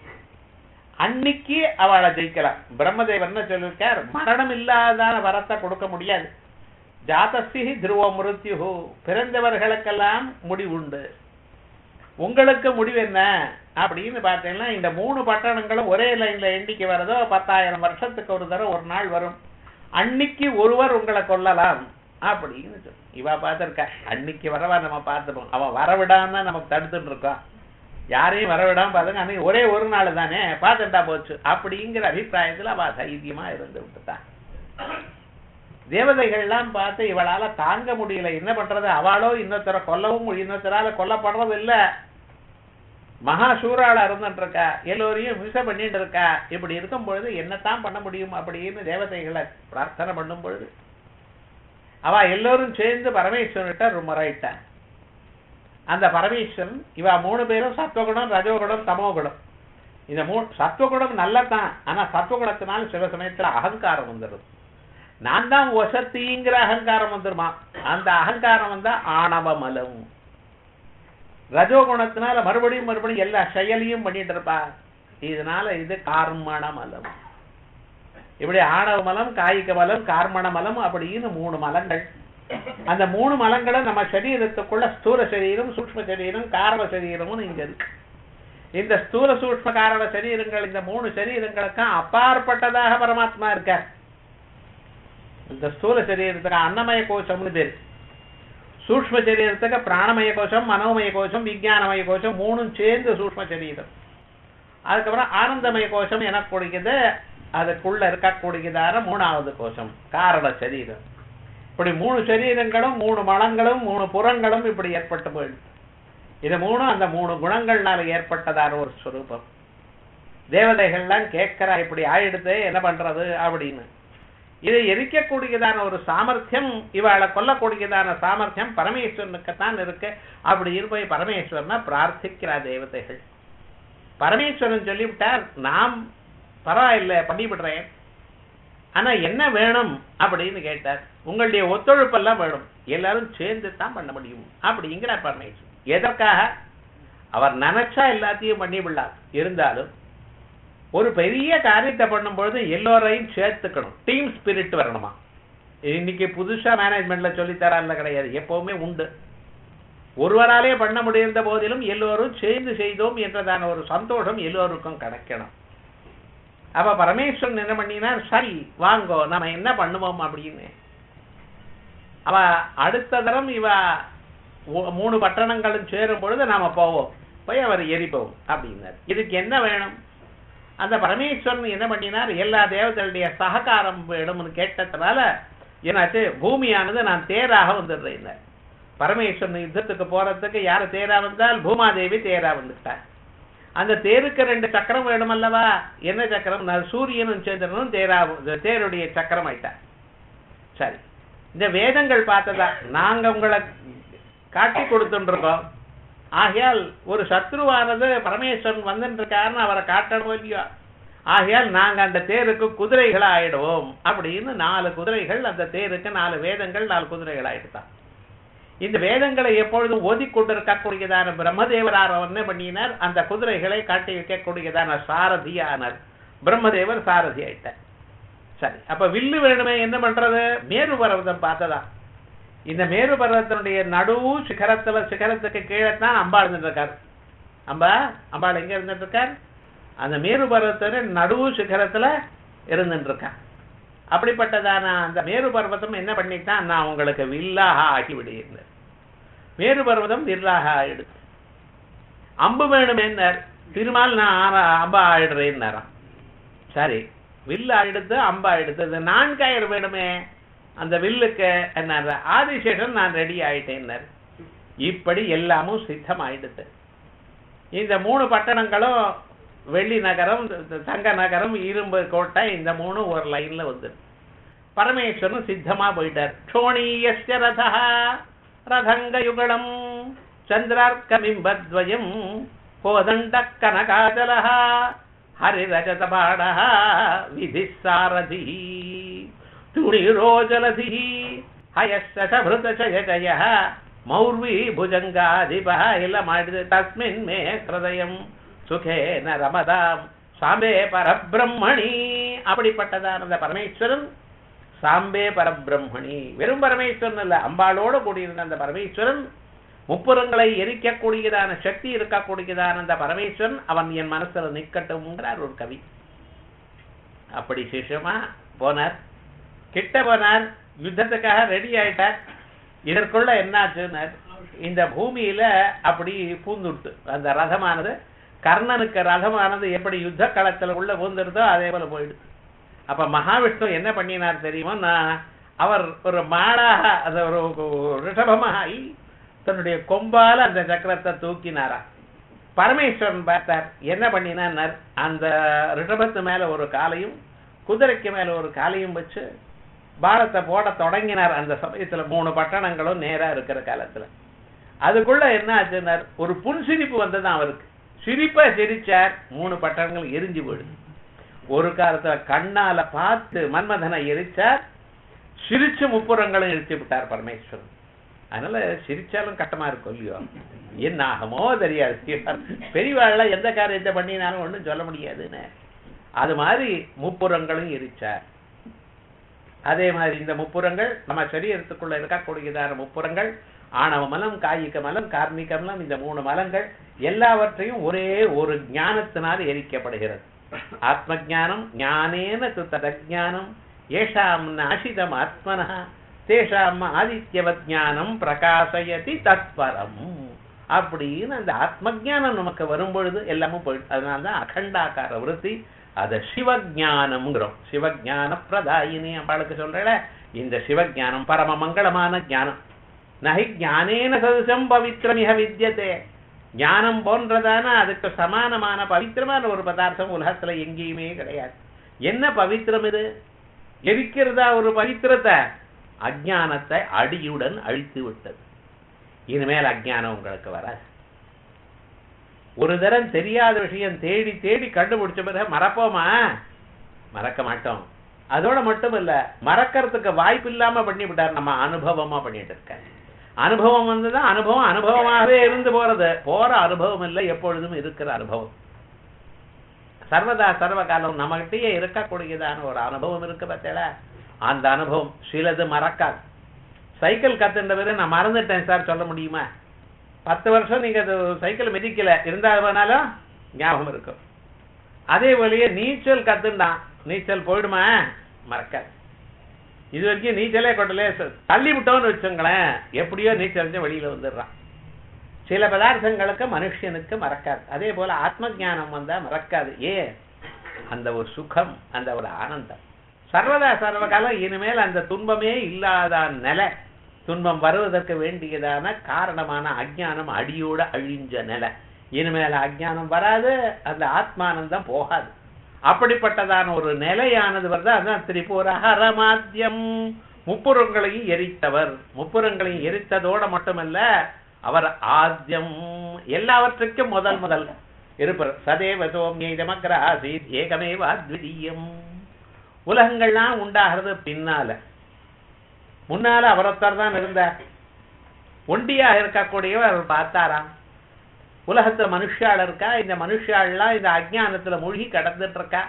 அன்னைக்கு அவளை ஜெயிக்கலாம் பிரம்மதேவன் என்ன சொல்லியிருக்கார் மரணம் இல்லாதான வரத்தை கொடுக்க முடியாது ஜாதஸ்தி துருவ மிருத்யு பிறந்தவர்களுக்கெல்லாம் முடிவுண்டு உங்களுக்கு முடிவு என்ன அப்படின்னு பார்த்தீங்கன்னா இந்த மூணு பட்டணங்களும் ஒரே லைன்ல எண்ணிக்கை வரதோ பத்தாயிரம் வருஷத்துக்கு ஒரு தடவை ஒரு நாள் வரும் அன்னைக்கு ஒருவர் உங்களை கொல்லலாம் அப்படின்னு சொல்லு இவ பார்த்திருக்கா அன்னைக்கு வரவா நம்ம பார்த்துப்போம் அவன் வரவிடாம நமக்கு தடுத்துட்டு இருக்கோம் யாரையும் வரவிடாம பார்த்துங்க அன்னைக்கு ஒரே ஒரு நாள் தானே பார்த்துட்டா போச்சு அப்படிங்கிற அபிப்பிராயத்துல அவ தைரியமா இருந்து விட்டுட்டான் தேவதைகள்லாம் பார்த்து இவளால தாங்க முடியல என்ன பண்றது அவளோ இன்னொருத்தர கொல்லவும் முடியும் இன்னொருத்தரால கொல்லப்படுறது இல்ல மகா சூறாளா இருந்துட்டு இருக்கா எல்லோரையும் மிச பண்ணிட்டு இருக்கா இப்படி இருக்கும் பொழுது என்னத்தான் பண்ண முடியும் அப்படின்னு தேவதைகளை பிரார்த்தனை பண்ணும் பொழுது அவ எல்லோரும் சேர்ந்து பரமேஸ்வரன்கிட்ட ரொம்ப முறையிட்டான் அந்த பரமேஸ்வரன் இவ மூணு பேரும் சத்வகுணம் ரஜோகுணம் தமோகுணம் இந்த மூ சத்வகுணம் நல்லதான் ஆனா சத்வகுணத்தினால சில சமயத்துல அகங்காரம் வந்துடும் நான் தான் வசத்திங்கிற அகங்காரம் வந்துருமா அந்த அகங்காரம் வந்தா ஆணவ மலம் ரஜோகுணத்தினால மறுபடியும் மறுபடியும் எல்லா செயலையும் பண்ணிட்டு இருப்பா இதனால இது கார்மண மலம் இப்படி ஆணவ மலம் காய்க மலம் கார்மண மலம் அப்படின்னு மூணு மலங்கள் அந்த மூணு மலங்களும் நம்ம சரீரத்துக்குள்ள ஸ்தூல சரீரம் சூக்ம சரீரம் காரவ சரீரமும் இங்க இருக்கு இந்த ஸ்தூல சூக்ம காரவ சரீரங்கள் இந்த மூணு சரீரங்களுக்கும் அப்பாற்பட்டதாக பரமாத்மா இருக்கார் இந்த ஸ்தூல சரீரத்துக்கு அன்னமய கோஷம்னு பேரு சூக்ம சரீரத்துக்கு பிராணமய கோஷம் மனோமய கோஷம் விஞ்ஞானமய கோஷம் மூணும் சேர்ந்து சூக்ம சரீரம் அதுக்கப்புறம் ஆனந்தமய கோஷம் எனக்கூடியது அதுக்குள்ள இருக்கக்கூடியதான மூணாவது கோஷம் காரண சரீரம் இப்படி மூணு சரீரங்களும் மூணு மலங்களும் மூணு புறங்களும் இப்படி ஏற்பட்டு போயிடுது இது மூணும் அந்த மூணு குணங்கள்னால ஏற்பட்டதான ஒரு ஸ்வரூபம் தேவதைகள்லாம் கேட்கிறா இப்படி ஆயிடுது என்ன பண்றது அப்படின்னு இதை எரிக்கக்கூடியதான ஒரு சாமர்த்தியம் இவாளை கொல்லக்கூடியதான சாமர்த்தியம் பரமேஸ்வரனுக்குத்தான் இருக்கு அப்படி இருப்பை பரமேஸ்வரனை பிரார்த்திக்கிறா தேவதைகள் பரமேஸ்வரன் சொல்லிவிட்டார் நாம் பரவாயில்லை பண்ணிவிடுறேன் ஆனா என்ன வேணும் அப்படின்னு கேட்டார் உங்களுடைய ஒத்துழைப்பெல்லாம் வேணும் எல்லாரும் சேர்ந்து தான் பண்ண முடியும் அப்படிங்கிறார் பரமேஸ்வரன் எதற்காக அவர் நினைச்சா எல்லாத்தையும் பண்ணிவிடலாம் இருந்தாலும் ஒரு பெரிய காரியத்தை பண்ணும்பொழுது எல்லோரையும் சேர்த்துக்கணும் டீம் ஸ்பிரிட் வரணுமா இன்னைக்கு புதுசா மேனேஜ்மெண்ட்ல சொல்லித்தரான்ல கிடையாது எப்பவுமே உண்டு ஒருவராலே பண்ண முடிந்த போதிலும் எல்லோரும் சேர்ந்து செய்தோம் என்றதான ஒரு சந்தோஷம் எல்லோருக்கும் கிடைக்கணும் அப்ப பரமேஸ்வரன் என்ன பண்ணினார் சரி வாங்கோ நம்ம என்ன பண்ணுவோம் அப்படின்னு அவ அடுத்த தரம் இவ ஒ- மூணு பட்டணங்களும் சேரும் பொழுது நாம போவோம் போய் அவர் எரிப்போம் அப்படின்னார் இதுக்கு என்ன வேணும் அந்த பரமேஸ்வரன் என்ன பண்ணினார் எல்லா தேவதைகளுடைய சககாரம் வேணும்னு கேட்டதுனால என்னாச்சு பூமியானது நான் தேராக வந்துடுறேன் பரமேஸ்வரன் யுத்தத்துக்கு போறதுக்கு யாரு தேரா வந்தால் பூமாதேவி தேரா வந்துட்டார் அந்த தேருக்கு ரெண்டு சக்கரம் வேணும் அல்லவா என்ன சக்கரம் நான் சூரியனும் சந்திரனும் தேரா தேருடைய சக்கரம் ஆயிட்டார் சரி இந்த வேதங்கள் பார்த்ததா நாங்க உங்களை காட்டி கொடுத்துருக்கோம் ஆகையால் ஒரு சத்ருவானது பரமேஸ்வரன் வந்துட்டு இருக்காருன்னு அவரை காட்டணும் இல்லையோ ஆகையால் நாங்க அந்த தேருக்கு குதிரைகளா ஆயிடுவோம் அப்படின்னு நாலு குதிரைகள் அந்த தேருக்கு நாலு வேதங்கள் நாலு குதிரைகள் ஆயிடுதான் இந்த வேதங்களை எப்பொழுதும் ஓதிக்கொண்டிருக்கக்கூடியதான பிரம்மதேவரார் அவர் என்ன பண்ணினார் அந்த குதிரைகளை காட்டி வைக்கக்கூடியதான சாரதியானார் பிரம்மதேவர் சாரதி ஆயிட்டார் சரி அப்ப வில்லு வேணுமே என்ன பண்றது மேரு பர்வதம் பார்த்ததா இந்த மேரு பர்வதத்தினுடைய நடுவு சிகரத்துல சிகரத்துக்கு கீழே தான் அம்பாள் இருந்துட்டு இருக்கார் அம்பா அம்பாள் எங்க இருந்துட்டு இருக்கார் அந்த மேரு பர்வத்தோட நடுவு சிகரத்துல இருந்துட்டு இருக்கார் அப்படிப்பட்டதான அந்த மேரு பர்வதம் என்ன பண்ணிட்டான் நான் உங்களுக்கு வில்லாக ஆக்கி விடுகிறேன் மேரு பர்வதம் வில்லாக ஆயிடுது அம்பு வேணுமேன்னார் திருமால் நான் ஆற- அம்பா ஆயிடுறேன்னாராம் சரி வில்லு ஆயிடுத்து அம்பா ஆயிடுத்து இது நான்காயிரம் வேணுமே அந்த வில்லுக்கு என்ன ஆதிசேஷன் நான் ரெடி ஆயிட்டேன்னார் இப்படி எல்லாமும் சித்தமாயிடுது இந்த மூணு பட்டணங்களும் வெள்ளி நகரம் தங்க நகரம் இரும்பு கோட்டை இந்த மூணு ஒரு லைன்ல வந்து பரமேஸ்வரன் சித்தமா போயிட்டார் க்ஷோணீயஸ்ய ரதா ரதங்க யுகலம் சந்திரார்க்கமிம்பத்வயம் கோதண்ட கனகாஜலः ஹரிரஜதபாடः விதிः சாரதி துணிரோஜலதிः ஹயஸ்ஸபிருதச்சய ஜயः மௌர்வி ಭುಜಂಗಾಧಿಪಃ ಎಲ್ಲ ಮಾಡಿದೆ ತಸ್ಮಿನ್ ಮೇ ஹிருதயம் சுகேன ரமதாம் சாம்பே பரபிரம்மணி அப்படிப்பட்டதான அந்த பரமேஸ்வரன் சாம்பே பரபிரம்மணி வெறும் பரமேஸ்வரன் இல்ல அம்பாளோடு கூடியிருந்த அந்த பரமேஸ்வரன் முப்புறங்களை எரிக்கக்கூடியதான சக்தி இருக்கக்கூடியதான அந்த பரமேஸ்வரன் அவன் என் மனசுல நிக்கட்டும்ங்கிறார் ஒரு கவி அப்படி சிஷமா போனார் கிட்ட போனார் யுத்தத்துக்காக ரெடி ஆயிட்டார் இதற்குள்ள என்னாச்சுன்னார் இந்த பூமியில அப்படி பூந்துட்டு அந்த ரதமானது கர்ணனுக்கு ரதமானது எப்படி யுத்த களத்துல உள்ள பூந்துருதோ அதே போல போயிடுது அப்ப மகாவிஷ்ணு என்ன பண்ணினார் தெரியுமா நான் அவர் ஒரு மாடாக அந்த ஒரு ரிஷபமாகி தன்னுடைய கொம்பால அந்த சக்கரத்தை தூக்கினாரா பரமேஸ்வரன் பார்த்தார் என்ன பண்ணினார் அந்த ரிஷபத்து மேல ஒரு காலையும் குதிரைக்கு மேல ஒரு காலையும் வச்சு பாலத்தை போட தொடங்கினார் அந்த சமயத்துல மூணு பட்டணங்களும் நேரா இருக்கிற காலத்துல அதுக்குள்ள என்ன ஆச்சுன்னார் ஒரு புன்சிரிப்பு வந்ததான் அவருக்கு சிரிப்பா சிரிச்சார் மூணு பட்டணங்கள் எரிஞ்சு போயிடுது ஒரு காலத்துல கண்ணால பார்த்து மன்மதனை எரிச்சார் சிரிச்சு முப்புறங்களும் எரிச்சு விட்டார் பரமேஸ்வரன் அதனால சிரிச்சாலும் கட்டமா இருக்கும் இல்லையோ என்ன ஆகுமோ தெரியாது பெரியவாள்ல எந்த காரியத்தை பண்ணினாலும் ஒண்ணும் சொல்ல முடியாதுன்னு அது மாதிரி முப்புறங்களும் எரிச்சார் அதே மாதிரி இந்த முப்புறங்கள் நம்ம சரீரத்துக்குள்ள இருக்கக்கூடியதான முப்புறங்கள் ஆணவ மலம் காயிக மலம் கார்மிக மலம் இந்த மூணு மலங்கள் எல்லாவற்றையும் ஒரே ஒரு ஞானத்தினால் எரிக்கப்படுகிறது ஆத்ம ஞானம் ஞானேன து ததஜானம் ஏஷாம் நாசிதம் ஆத்மனா தேஷாம் ஆதித்யவத் ஞானம் பிரகாசயதி தத்பரம் அப்படின்னு அந்த ஆத்ம ஞானம் நமக்கு வரும் பொழுது எல்லாமும் போயிட்டு அதனால தான் அகண்டாக்கார விருத்தி அதை சிவஜானம்ங்கிறோம் சிவஜான பிரதாயினி அவளுக்கு சொல்றேன் இந்த சிவஜானம் பரம மங்களமான ஞானம் நகி ஞானேன சதுசம் பவித்திரமிக வித்தியதே ஞானம் போன்றதான அதுக்கு சமானமான பவித்திரமான ஒரு பதார்த்தம் உலகத்துல எங்கேயுமே கிடையாது என்ன பவித்திரம் இது எரிக்கிறதா ஒரு பவித்திரத்தை அஜானத்தை அடியுடன் அழித்து விட்டது இனிமேல் அஜானம் உங்களுக்கு வராது ஒரு தரம் தெரியாத விஷயம் தேடி தேடி கண்டுபிடிச்ச பிறகு மறப்போமா மறக்க மாட்டோம் அதோட மட்டும் இல்ல மறக்கிறதுக்கு வாய்ப்பு இல்லாம பண்ணி விட்டார் நம்ம அனுபவமா பண்ணிட்டு இருக்க அனுபவம் வந்துதான் அனுபவம் அனுபவமாகவே இருந்து போறது போற அனுபவம் இல்லை எப்பொழுதும் இருக்கிற அனுபவம் சர்வதா சர்வகாலம் நம்மகிட்டயே இருக்கக்கூடியதான ஒரு அனுபவம் இருக்கு பார்த்தல அந்த அனுபவம் சிலது மறக்காது சைக்கிள் கத்துன்ற பிறகு நான் மறந்துட்டேன் சார் சொல்ல முடியுமா பத்து வருஷம் நீங்க அது சைக்கிள் மிதிக்கல இருந்தா வேணாலும் ஞாபகம் இருக்கும் அதே போலயே நீச்சல் கத்துண்டான் நீச்சல் போயிடுமா மறக்காது இது வரைக்கும் நீச்சலே கொட்டலே தள்ளி விட்டோம்னு வச்சுங்களேன் எப்படியோ நீச்சல் அடிச்சு வெளியில வந்துடுறான் சில பதார்த்தங்களுக்கு மனுஷனுக்கு மறக்காது அதே போல ஆத்ம ஞானம் வந்தா மறக்காது ஏன் அந்த ஒரு சுகம் அந்த ஒரு ஆனந்தம் சர்வதா சர்வகாலம் இனிமேல் அந்த துன்பமே இல்லாத நிலை துன்பம் வருவதற்கு வேண்டியதான காரணமான அஜ்ஞானம் அடியோட அழிஞ்ச நிலை இனிமேல் அஜ்ஞானம் வராது அந்த ஆத்மானந்தம் போகாது அப்படிப்பட்டதான ஒரு நிலையானது வருது அதான் திரிபுர ஹரமாத்தியம் முப்புறங்களையும் எரித்தவர் முப்புறங்களையும் எரித்ததோட மட்டுமல்ல அவர் ஆத்தியம் எல்லாவற்றுக்கும் முதல் முதல் இருப்பர் சதேவ சோமியமக்ர ஆசீத் ஏகமேவ அத்விதீயம் உலகங்கள்லாம் உண்டாகிறது பின்னால முன்னால அவரொத்தர் தான் இருந்தார் ஒண்டியா இருக்கக்கூடியவர் அவர் பார்த்தாராம் உலகத்துல மனுஷாள் இருக்கா இந்த மனுஷாள்லாம் இந்த அஜ்ஞானத்துல மூழ்கி கடந்துட்டு இருக்கா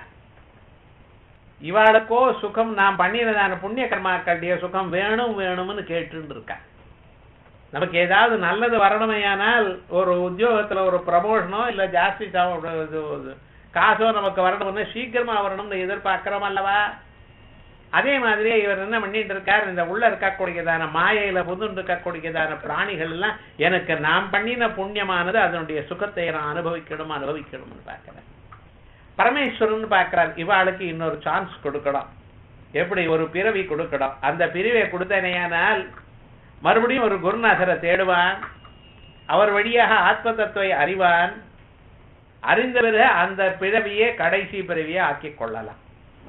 இவாளுக்கோ சுகம் நான் பண்ணினதான புண்ணிய கர்மாக்களுடைய சுகம் வேணும் வேணும்னு கேட்டுன்னு இருக்கா நமக்கு ஏதாவது நல்லது வரணுமையானால் ஒரு உத்தியோகத்துல ஒரு ப்ரமோஷனோ இல்ல ஜாஸ்தி சா- இது- இது காசோ நமக்கு வரணும்னு சீக்கிரமா வரணும்னு எதிர்பார்க்கிறோம் அல்லவா அதே மாதிரியே இவர் என்ன பண்ணிட்டு இருக்கார் இந்த உள்ள இருக்கக்கூடியதான மாயையில புதுண்டு இருக்கக்கூடியதான பிராணிகள் எல்லாம் எனக்கு நாம் பண்ணின புண்ணியமானது அதனுடைய சுகத்தை நான் அனுபவிக்கணும் அனுபவிக்கணும்னு பார்க்கிறேன் பரமேஸ்வரன் பார்க்கிறார் இவாளுக்கு இன்னொரு சான்ஸ் கொடுக்கணும் எப்படி ஒரு பிறவி கொடுக்கணும் அந்த பிரிவை கொடுத்தனையானால் மறுபடியும் ஒரு குருநாதரை தேடுவான் அவர் வழியாக ஆத்ம தத்துவை அறிவான் அறிந்த பிறகு அந்த பிறவியே கடைசி பிறவியை ஆக்கிக் கொள்ளலாம்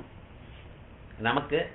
நமக்கு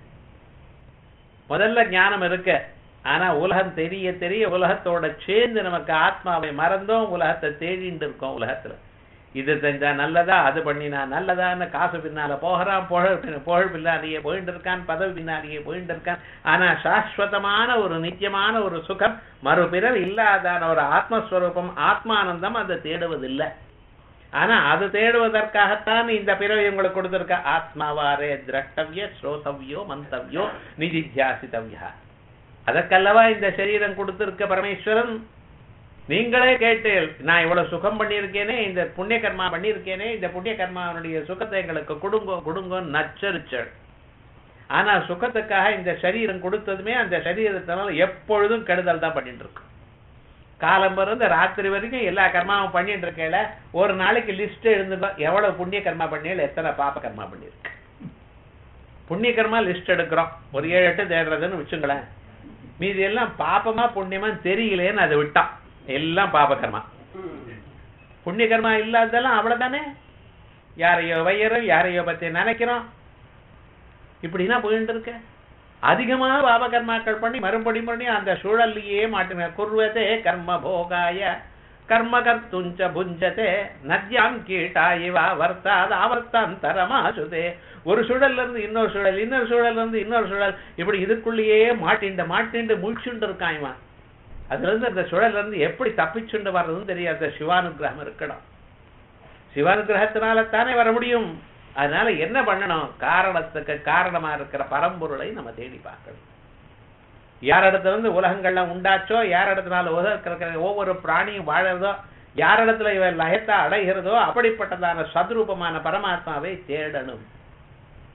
முதல்ல ஞானம் இருக்கு ஆனா உலகம் தெரிய தெரிய உலகத்தோட சேர்ந்து நமக்கு ஆத்மாவை மறந்தோம் உலகத்தை தேடிட்டு இருக்கோம் உலகத்துல இது செஞ்சா நல்லதா அது பண்ணினா நல்லதான்னு காசு பின்னால போகிறான் புகழ் பின்ன- புகழ் பின்னாலேயே போயிட்டு இருக்கான் பதவி பின்னாலேயே போயிட்டு இருக்கான் ஆனா சாஸ்வதமான ஒரு நித்தியமான ஒரு சுகம் மறுபிறர் இல்லாதான ஒரு ஆத்மஸ்வரூபம் ஆத்மானந்தம் அதை தேடுவதில்லை ஆனா அது தேடுவதற்காகத்தான் இந்த பிறவி உங்களுக்கு கொடுத்திருக்க ஆத்மாவாரே திரஷ்டவிய ஸ்ரோதவ்யோ மந்தவ்யோ நிதித்தியாசித்தவ்யா அதற்கல்லவா இந்த சரீரம் கொடுத்திருக்க பரமேஸ்வரன் நீங்களே கேட்டீர்கள் நான் இவ்வளவு சுகம் பண்ணியிருக்கேனே இந்த புண்ணிய கர்மா பண்ணியிருக்கேனே இந்த புண்ணிய கர்மாவனுடைய சுகத்தை எங்களுக்கு கொடுங்கோ கொடுங்கோ நச்சரிச்சல் ஆனா சுகத்துக்காக இந்த சரீரம் கொடுத்ததுமே அந்த சரீரத்தினால எப்பொழுதும் கெடுதல் தான் பண்ணிட்டு இருக்கு காலம் இருந்து ராத்திரி வரைக்கும் எல்லா கர்மாவும் பண்ணிட்டு இருக்கேல ஒரு நாளைக்கு லிஸ்ட் எழுந்துக்கோ எவ்வளவு புண்ணிய கர்மா பண்ணியல எத்தனை பாப கர்மா பண்ணிருக்கு புண்ணிய கர்மா லிஸ்ட் எடுக்கிறோம் ஒரு ஏழு எட்டு தேடுறதுன்னு வச்சுங்களேன் மீதி எல்லாம் பாபமா புண்ணியமா தெரியலேன்னு அதை விட்டான் எல்லாம் பாப கர்மா புண்ணிய கர்மா இல்லாததெல்லாம் அவ்வளவுதானே யாரையோ வையறோம் யாரையோ பத்தி நினைக்கிறோம் இப்படின்னா போயிட்டு இருக்க அதிகமா பாப கர்மாக்கள் பண்ணி மறுபடி பண்ணி அந்த சூழல்லையே மாட்டின குர்வதே கர்ம போகாய கர்ம கர்த்துஞ்ச புஞ்சதே நத்யாம் கீட்டா இவா வர்த்தாத ஆவர்த்தாந்தரமாசுதே ஒரு சூழல்ல இருந்து இன்னொரு சூழல் இன்னொரு சூழல்ல இருந்து இன்னொரு சூழல் இப்படி இதுக்குள்ளேயே மாட்டிண்டு மாட்டிண்டு முழிச்சுண்டு இருக்கான் இவன் அதுல இருந்து அந்த சுழல்ல இருந்து எப்படி தப்பிச்சுண்டு வர்றதுன்னு தெரியாத சிவானுகிரகம் இருக்கணும் சிவானுகிரகத்தினால தானே வர முடியும் அதனால என்ன பண்ணணும் காரணத்துக்கு காரணமா இருக்கிற பரம்பொருளை நம்ம தேடி பார்க்கணும் யார் இடத்துல இருந்து உலகங்கள்லாம் உண்டாச்சோ யார் இடத்துனால உலகத்துல இருக்கிற ஒவ்வொரு பிராணியும் வாழறதோ யார் இடத்துல இவன் லயத்தை அடைகிறதோ அப்படிப்பட்டதான சதுரூபமான பரமாத்மாவை தேடணும்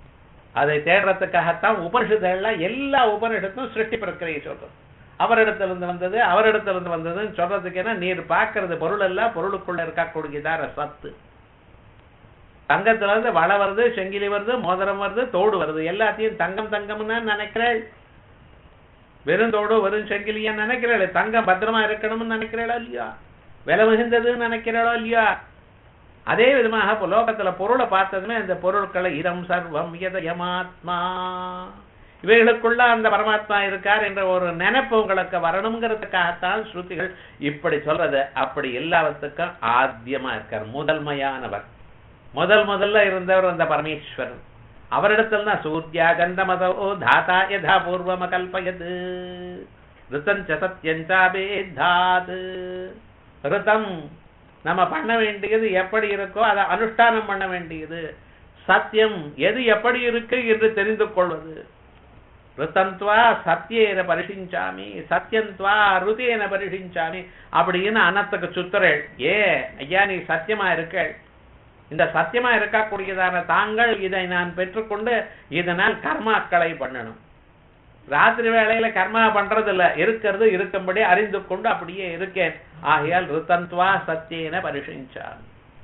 அதை தேடுறதுக்காகத்தான் உபனிஷத்துகள்லாம் எல்லா உபனிஷத்தும் சிருஷ்டி பிரக்கிரியை சொல்றது அவரிடத்துல இருந்து வந்தது அவரிடத்துல இருந்து வந்ததுன்னு சொல்றதுக்கு என்ன நீர் பார்க்கறது பொருள் எல்லாம் பொருளுக்குள்ள இருக்கக்கூடியதான சத்து தங்கத்துல இருந்து வள வருது செங்கிலி வருது மோதிரம் வருது தோடு வருது எல்லாத்தையும் தங்கம் தங்கம்னு நினைக்கிறேள் வெறும் தோடு வெறும் செங்கிலியா நினைக்கிறாள் தங்கம் பத்திரமா இருக்கணும்னு நினைக்கிறாளா இல்லையா விலை மிகுந்ததுன்னு நினைக்கிறாளோ இல்லையா அதே விதமாக இப்போ லோகத்துல பொருளை பார்த்ததுமே அந்த பொருட்களை இடம் சர்வம் யதயமாத்மா இவைகளுக்குள்ள அந்த பரமாத்மா இருக்கார் என்ற ஒரு நினைப்பு உங்களுக்கு வரணுங்கிறதுக்காகத்தான் ஸ்ருதிகள் இப்படி சொல்றது அப்படி எல்லாவற்றுக்கும் ஆத்தியமா இருக்கார் முதன்மையானவர் முதல் முதல்ல இருந்தவர் அந்த பரமேஸ்வரன் அவரிடத்தில் தான் சூர்யா கந்தமதோ தாத்தா யதா பூர்வம கல்பயது ரிதஞ்ச சத்யஞ்சாபேதாது ரிதம் நம்ம பண்ண வேண்டியது எப்படி இருக்கோ அதை அனுஷ்டானம் பண்ண வேண்டியது சத்தியம் எது எப்படி இருக்கு என்று தெரிந்து கொள்வது ரித்தந்த்வா சத்தியேன பரிஷிஞ்சாமி சத்தியந்த்வா ருதேன பரிஷிஞ்சாமி அப்படின்னு அன்னத்துக்கு சுத்துறேள் ஏ ஐயா நீ சத்தியமா இருக்கள் இந்த சத்தியமா இருக்கக்கூடியதான தாங்கள் இதை நான் பெற்றுக்கொண்டு இதனால் கர்மாக்களை பண்ணணும் ராத்திரி வேளையில கர்மா பண்றது இல்ல இருக்கிறது இருக்கும்படி அறிந்து கொண்டு அப்படியே இருக்கேன் ஆகையால் ருத்தந்த்வா சத்தியேன பரிஷிஞ்சாமி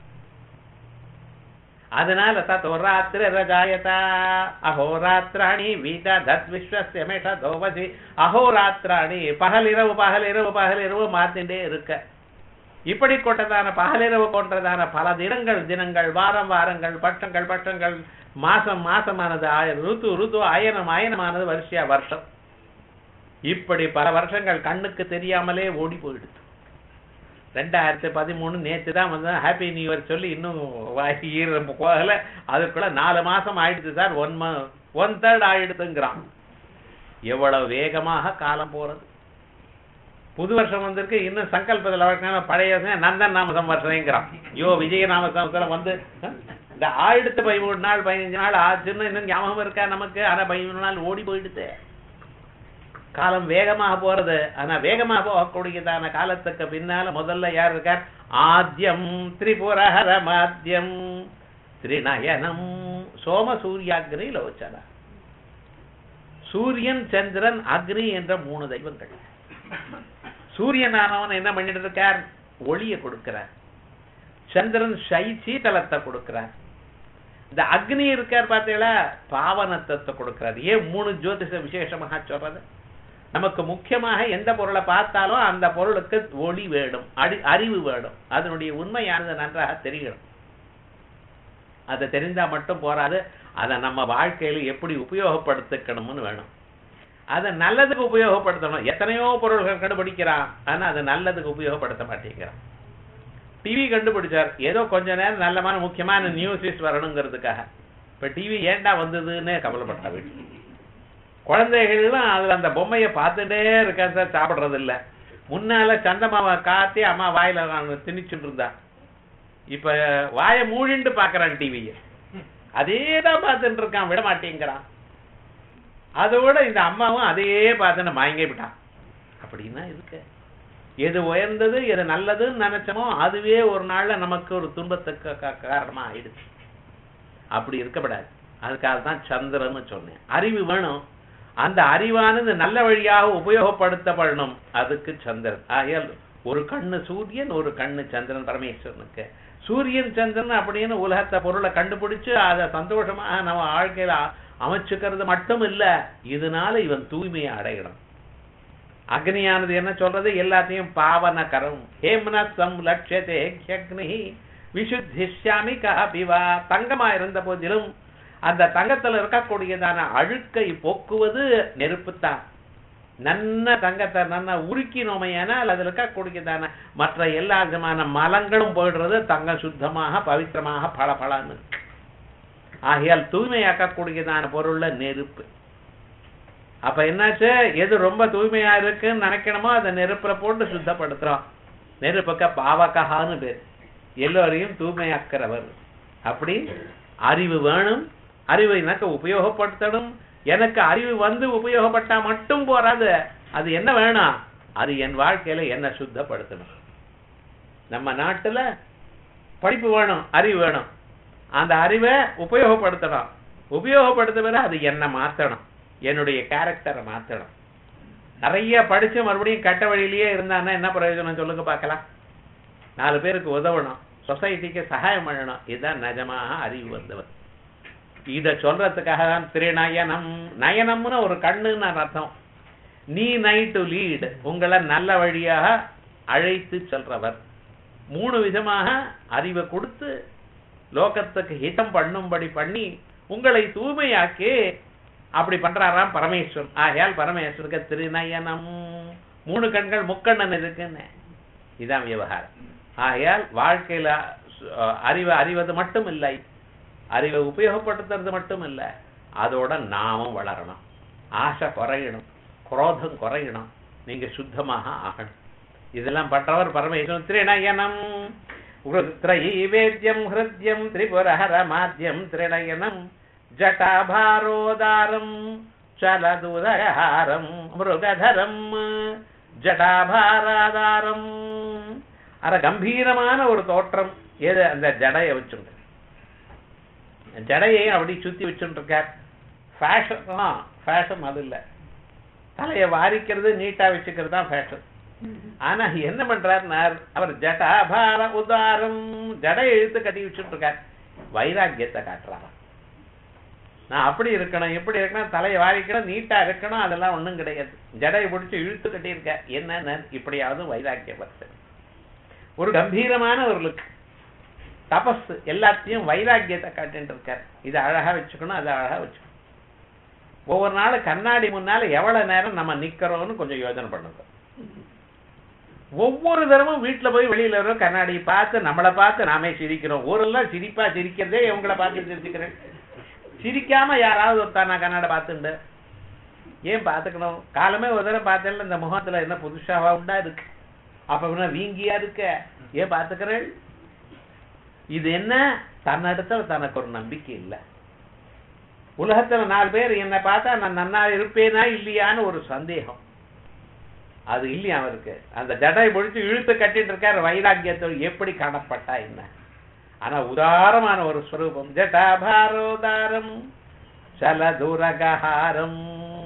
அதனால தத்தோராத்திர ரஜாயதா அஹோராத்திராணி வீத தத் விஸ்வசிய மேஷ தோவசி அஹோராத்திராணி பகலிரவு பகலிரவு பகலிரவு மாத்திண்டே இருக்க இப்படி கொண்டதான பகலிரவு கொண்டதான பல தினங்கள் தினங்கள் வாரம் வாரங்கள் பட்சங்கள் பட்சங்கள் மாசம் மாசமானது ஆயிரம் ருத்து ருத்து அயனம் அயனமானது வருஷியா வருஷம் இப்படி பல வருஷங்கள் கண்ணுக்கு தெரியாமலே ஓடி போயிடுது ரெண்டாயிரத்தி பதிமூணு நேற்று தான் வந்து ஹாப்பி நியூ இயர் சொல்லி இன்னும் ஈர போகல அதுக்குள்ள நாலு மாசம் ஆயிடுச்சு சார் ஒன் ம ஒன் தேர்ட் ஆயிடுதுங்கிறான் எவ்வளவு வேகமாக காலம் போறது புது வருஷம் வந்திருக்கு இன்னும் சங்கல்பத்தில் வழக்கான பழைய வருஷம் நந்தன் நாம சம்வர்ஷனங்கிறான் யோ விஜய நாம சம்வத்சரம் வந்து இந்த ஆயிடுத்து பதிமூணு நாள் பதினஞ்சு நாள் ஆச்சுன்னு இன்னும் ஞாபகம் இருக்கா நமக்கு ஆனா பதிமூணு நாள் ஓடி போயிடுது காலம் வேகமாக போறது ஆனா வேகமாக போகக்கூடியதான காலத்துக்கு பின்னால முதல்ல யார் இருக்கார் ஆத்யம் திரிபுரஹர மாத்தியம் திரிநயனம் சோம சூர்யாக்னி லோச்சனா சூரியன் சந்திரன் அக்னி என்ற மூணு தெய்வங்கள் சூரியனானவன் என்ன பண்ணிட்டு இருக்கார் ஒளியை கொடுக்கிறார் சந்திரன் சை சீதளத்தை கொடுக்கிறார் இந்த அக்னி இருக்கார் பார்த்தீங்களா பாவனத்தத்தை கொடுக்கிறார் ஏன் மூணு ஜோதிஷ விசேஷமாக சொல்றது நமக்கு முக்கியமாக எந்த பொருளை பார்த்தாலும் அந்த பொருளுக்கு ஒளி வேணும் அடி அறிவு வேணும் அதனுடைய உண்மையானது நன்றாக தெரியணும் அதை தெரிந்தா மட்டும் போராது அதை நம்ம வாழ்க்கையில எப்படி உபயோகப்படுத்திக்கணும்னு வேணும் அதை நல்லதுக்கு உபயோகப்படுத்தணும் எத்தனையோ பொருள்கள் கண்டுபிடிக்கிறான் ஆனா அதை நல்லதுக்கு உபயோகப்படுத்த மாட்டேங்கிறான் டிவி கண்டுபிடிச்சார் ஏதோ கொஞ்ச நேரம் நல்லமான முக்கியமான நியூஸஸ் வரணுங்கிறதுக்காக இப்ப டிவி ஏண்டா வந்ததுன்னு கவலைப்பட்டா வீட்டு குழந்தைகள்லாம் அதுல அந்த பொம்மையை பார்த்துட்டே இருக்கா சார் சாப்பிடுறது இல்ல முன்னால சந்தமாவை காத்தி அம்மா வாயில திணிச்சுட்டு இருந்தா இப்ப வாயை மூடிண்டு பாக்குறான் டிவிய அதே தான் பார்த்துட்டு இருக்கான் விட மாட்டேங்கிறான் அதோட இந்த அம்மாவும் அதையே பார்த்துன்னு மயங்கி விட்டான் அப்படின்னா இருக்கு எது உயர்ந்தது எது நல்லதுன்னு நினைச்சோமோ அதுவே ஒரு நாள்ல நமக்கு ஒரு துன்பத்துக்கு கா- காரணமா ஆயிடுச்சு அப்படி இருக்கப்படாது அதுக்காக தான் சந்திரன்னு சொன்னேன் அறிவு வேணும் அந்த அறிவானது நல்ல வழியாக உபயோகப்படுத்தப்படணும் அதுக்கு சந்திரன் ஆகையால் ஒரு கண்ணு சூரியன் ஒரு கண்ணு சந்திரன் பரமேஸ்வரனுக்கு சூரியன் சந்திரன் அப்படின்னு உலகத்தை பொருளை கண்டுபிடிச்சு அதை சந்தோஷமாக நம்ம வாழ்க்கையில அ- அமைச்சுக்கிறது மட்டும் இல்ல இதனால இவன் தூய்மையை அடையணும் அக்னியானது என்ன சொல்றது எல்லாத்தையும் பாவனகரம் ஹேம்னசம் லட்சதே அக்னி விசுத்திஷ்யாமி கபிவா தங்கமா இருந்த போதிலும் அந்த தங்கத்துல இருக்கக்கூடியதான அழுக்கை போக்குவது நெருப்புத்தான் நன்ன தங்கத்தை நன்ன உருக்கினோமையானால் அதுல இருக்கக்கூடியதான மற்ற எல்லா விதமான மலங்களும் போயிடுறது தங்கம் சுத்தமாக பவித்திரமாக பளபளன்னு ஆகையால் தூய்மையாக்கக்கூடியதான பொருள்ல நெருப்பு அப்ப என்னாச்சு எது ரொம்ப தூய்மையா இருக்குன்னு நினைக்கணுமோ அதை நெருப்புல போட்டு சுத்தப்படுத்துறோம் நெருப்புக்க பாவகஹான்னு பேர் எல்லோரையும் தூய்மையாக்கிறவர் அப்படி அறிவு வேணும் அறிவை எனக்கு உபயோகப்படுத்தணும் எனக்கு அறிவு வந்து உபயோகப்பட்டா மட்டும் போறாது அது என்ன வேணும் அது என் வாழ்க்கையில என்ன சுத்தப்படுத்தணும் நம்ம நாட்டுல படிப்பு வேணும் அறிவு வேணும் அந்த அறிவை உபயோகப்படுத்தணும் உபயோகப்படுத்த பிறகு அது என்ன மாத்தணும் என்னுடைய கேரக்டரை மாத்தணும் நிறைய படிச்சு மறுபடியும் கட்ட வழியிலேயே இருந்தான்னா என்ன பிரயோஜனம் சொல்லுங்க பார்க்கலாம் நாலு பேருக்கு உதவணும் சொசைட்டிக்கு சகாயம் பண்ணணும் இதுதான் நிஜமாக அறிவு வந்தவர் இத சொல்றதுக்காக தான் திருநயனம் நயனம்னு ஒரு கண்ணுன்னு அர்த்தம் நீ நை டு லீட் உங்களை நல்ல வழியாக அழைத்து செல்றவர் மூணு விதமாக அறிவை கொடுத்து லோகத்துக்கு ஹிதம் பண்ணும்படி பண்ணி உங்களை தூய்மையாக்கி அப்படி பண்றாராம் பரமேஸ்வரன் ஆகையால் பரமேஸ்வருக்கு திருநயனம் மூணு கண்கள் முக்கண்ணன் இருக்குன்னு இதான் விவகாரம் ஆகையால் வாழ்க்கையில அஹ், அறிவை அறிவது மட்டும் இல்லை அறிவை உபயோகப்படுத்துறது மட்டும் இல்ல அதோட நாமும் வளரணும் ஆசை குறையணும் குரோதம் குறையணும் நீங்க சுத்தமாக ஆகணும் இதெல்லாம் பண்றவர் பரமேஸ்வரன் திரிநயனம் த்ரைவேத்யம் ஹிருத்யம் திரிபுரஹர மாத்தியம் திரிநயனம் ஜட்டாபாரோதாரம் சலதுதகாரம் மிருகதரம் ஜடாபாராதாரம் அர கம்பீரமான ஒரு தோற்றம் எது அந்த ஜடையை வச்சுட்டு ஜடையை அப்படி சுத்தி வச்சுட்டு இருக்கார் ஃபேஷன் ஃபேஷன் அது இல்ல தலையை வாரிக்கிறது நீட்டா வச்சுக்கிறது தான் ஃபேஷன் ஆனா என்ன பண்றாருனார் அவர் ஜடாபார உதாரம் ஜடை இழுத்து கட்டி வச்சுட்டு இருக்கார் வைராக்கியத்தை காட்டுறாராம் நான் அப்படி இருக்கணும் எப்படி இருக்கணும் தலையை வாரிக்கணும் நீட்டா இருக்கணும் அதெல்லாம் ஒண்ணும் கிடையாது ஜடையை பிடிச்சி இழுத்து கட்டியிருக்க என்ன இப்படியாவது வைராக்கியம் வருது ஒரு கம்பீரமான ஒரு லுக் தபஸ் எல்லாத்தையும் வைராக்கியத்தை காட்டிட்டு இருக்கார் இதை அழகா வச்சுக்கணும் அதை அழகா வச்சுக்கணும் ஒவ்வொரு நாளும் கண்ணாடி முன்னால எவ்வளவு நேரம் நம்ம நிக்கிறோம்னு கொஞ்சம் யோசனை பண்ணுங்க ஒவ்வொரு தரமும் வீட்டுல போய் வெளியில வரோம் கண்ணாடி பார்த்து நம்மளை பார்த்து நாமே சிரிக்கிறோம் ஊரெல்லாம் சிரிப்பா சிரிக்கிறதே இவங்கள பார்த்து சிரிச்சுக்கிறேன் சிரிக்காம யாராவது ஒருத்தா நான் கண்ணாடி பார்த்துண்டு ஏன் பார்த்துக்கணும் காலமே ஒரு தடவை பார்த்தேன்ல இந்த முகத்துல என்ன புதுசாவா உண்டா இருக்கு அப்ப என்ன வீங்கியா இருக்க ஏன் பார்த்துக்கிறேன் இது என்ன தன்னிடத்துல தனக்கு ஒரு நம்பிக்கை இல்லை உலகத்துல நாலு பேர் என்னை பார்த்தா நான் நன்னா இருப்பேனா இல்லையான்னு ஒரு சந்தேகம் அது இல்லையா அவருக்கு அந்த ஜடை முடிச்சு இழுத்து கட்டிட்டு இருக்காரு வைராக்கியத்தோடு எப்படி காணப்பட்டா என்ன ஆனா உதாரமான ஒரு ஸ்வரூபம் ஜட்டாபாரோதாரம் சலதுரகஹாரம்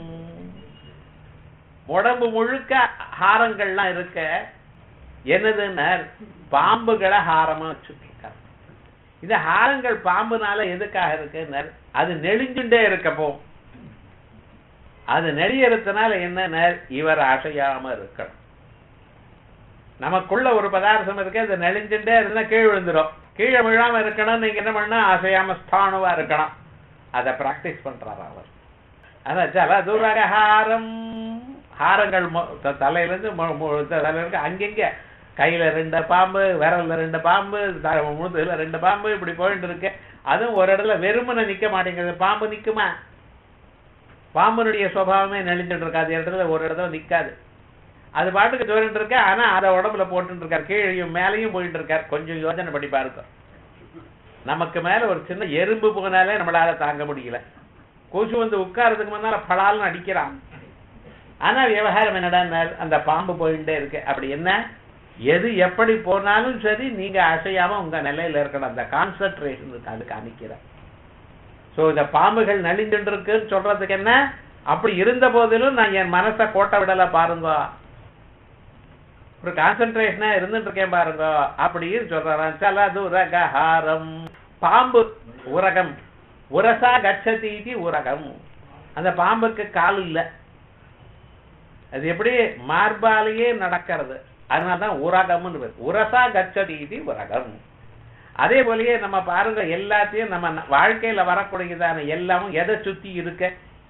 உடம்பு முழுக்க ஹாரங்கள்லாம் இருக்க என்னதுன்னா பாம்புகளை ஹாரமா வச்சுருக்காரு இந்த ஹாரங்கள் பாம்புனால எதுக்காக இருக்குன்னு அது நெளிஞ்சுட்டே இருக்கப்போ அது நெளியறதுனால என்ன இவர் அசையாம இருக்கணும் நமக்குள்ள ஒரு பதார்த்தம் இருக்கு அது நெளிஞ்சுட்டே இருந்தா கீழ் விழுந்துடும் கீழே விழாம இருக்கணும் நீங்க என்ன பண்ணா அசையாம ஸ்தானுவா இருக்கணும் அதை பிராக்டிஸ் பண்றாரு அவர் அதான் ஜல துரகஹாரம் ஹாரங்கள் மொ- த- தலையில இருந்து மு- மு- தலையில இருக்கு அங்கங்க கையில ரெண்டு பாம்பு விரல்ல ரெண்டு பாம்பு த- முதுகுல ரெண்டு பாம்பு இப்படி போயிட்டு இருக்கு அதுவும் ஒரு இடத்துல வெறுமனை நிக்க மாட்டேங்குது பாம்பு நிக்குமா பாம்புனுடைய சுபாவமே நெளிஞ்சிட்டு இருக்காது இடத்துல ஒரு இடத்துல நிக்காது அது பாட்டுக்கு தோறிட்டு இருக்க ஆனா அதை உடம்புல போட்டுட்டு இருக்கார் கீழையும் மேலையும் போயிட்டு இருக்கார் கொஞ்சம் யோசனை பண்ணி பாருங்க நமக்கு மேல ஒரு சின்ன எறும்பு போனாலே நம்மளால தாங்க முடியல கொசு வந்து உட்கார்றதுக்கு முன்னால பலால்னு அடிக்கிறான் ஆனா விவகாரம் என்னடா அந்த பாம்பு போயிட்டே இருக்கு அப்படி என்ன எது எப்படி போனாலும் சரி நீங்க அசையாம உங்க நிலையில இருக்கணும் அந்த கான்சென்ட்ரேஷன் இருக்கு அது காமிக்கிற சோ இந்த பாம்புகள் நலிஞ்சுட்டு இருக்குன்னு சொல்றதுக்கு என்ன அப்படி இருந்த போதிலும் நான் என் மனசை கோட்டை விடல பாருங்க ஒரு கான்சென்ட்ரேஷனா இருந்துட்டு இருக்கேன் பாருங்க அப்படின்னு சொல்றாராம் சலதுரகஹாரம் பாம்பு உரகம் உரசா கச்சதி இது உரகம் அந்த பாம்புக்கு கால் இல்ல அது எப்படி மார்பாலேயே நடக்கிறது அதனாலதான் உரகம்னு பேர் உரசா கச்சதி இது உரகம் அதே போலயே நம்ம பாருங்க எல்லாத்தையும் நம்ம ந- வாழ்க்கையில வரக்கூடியதான எல்லாமும் எதை சுத்தி இருக்க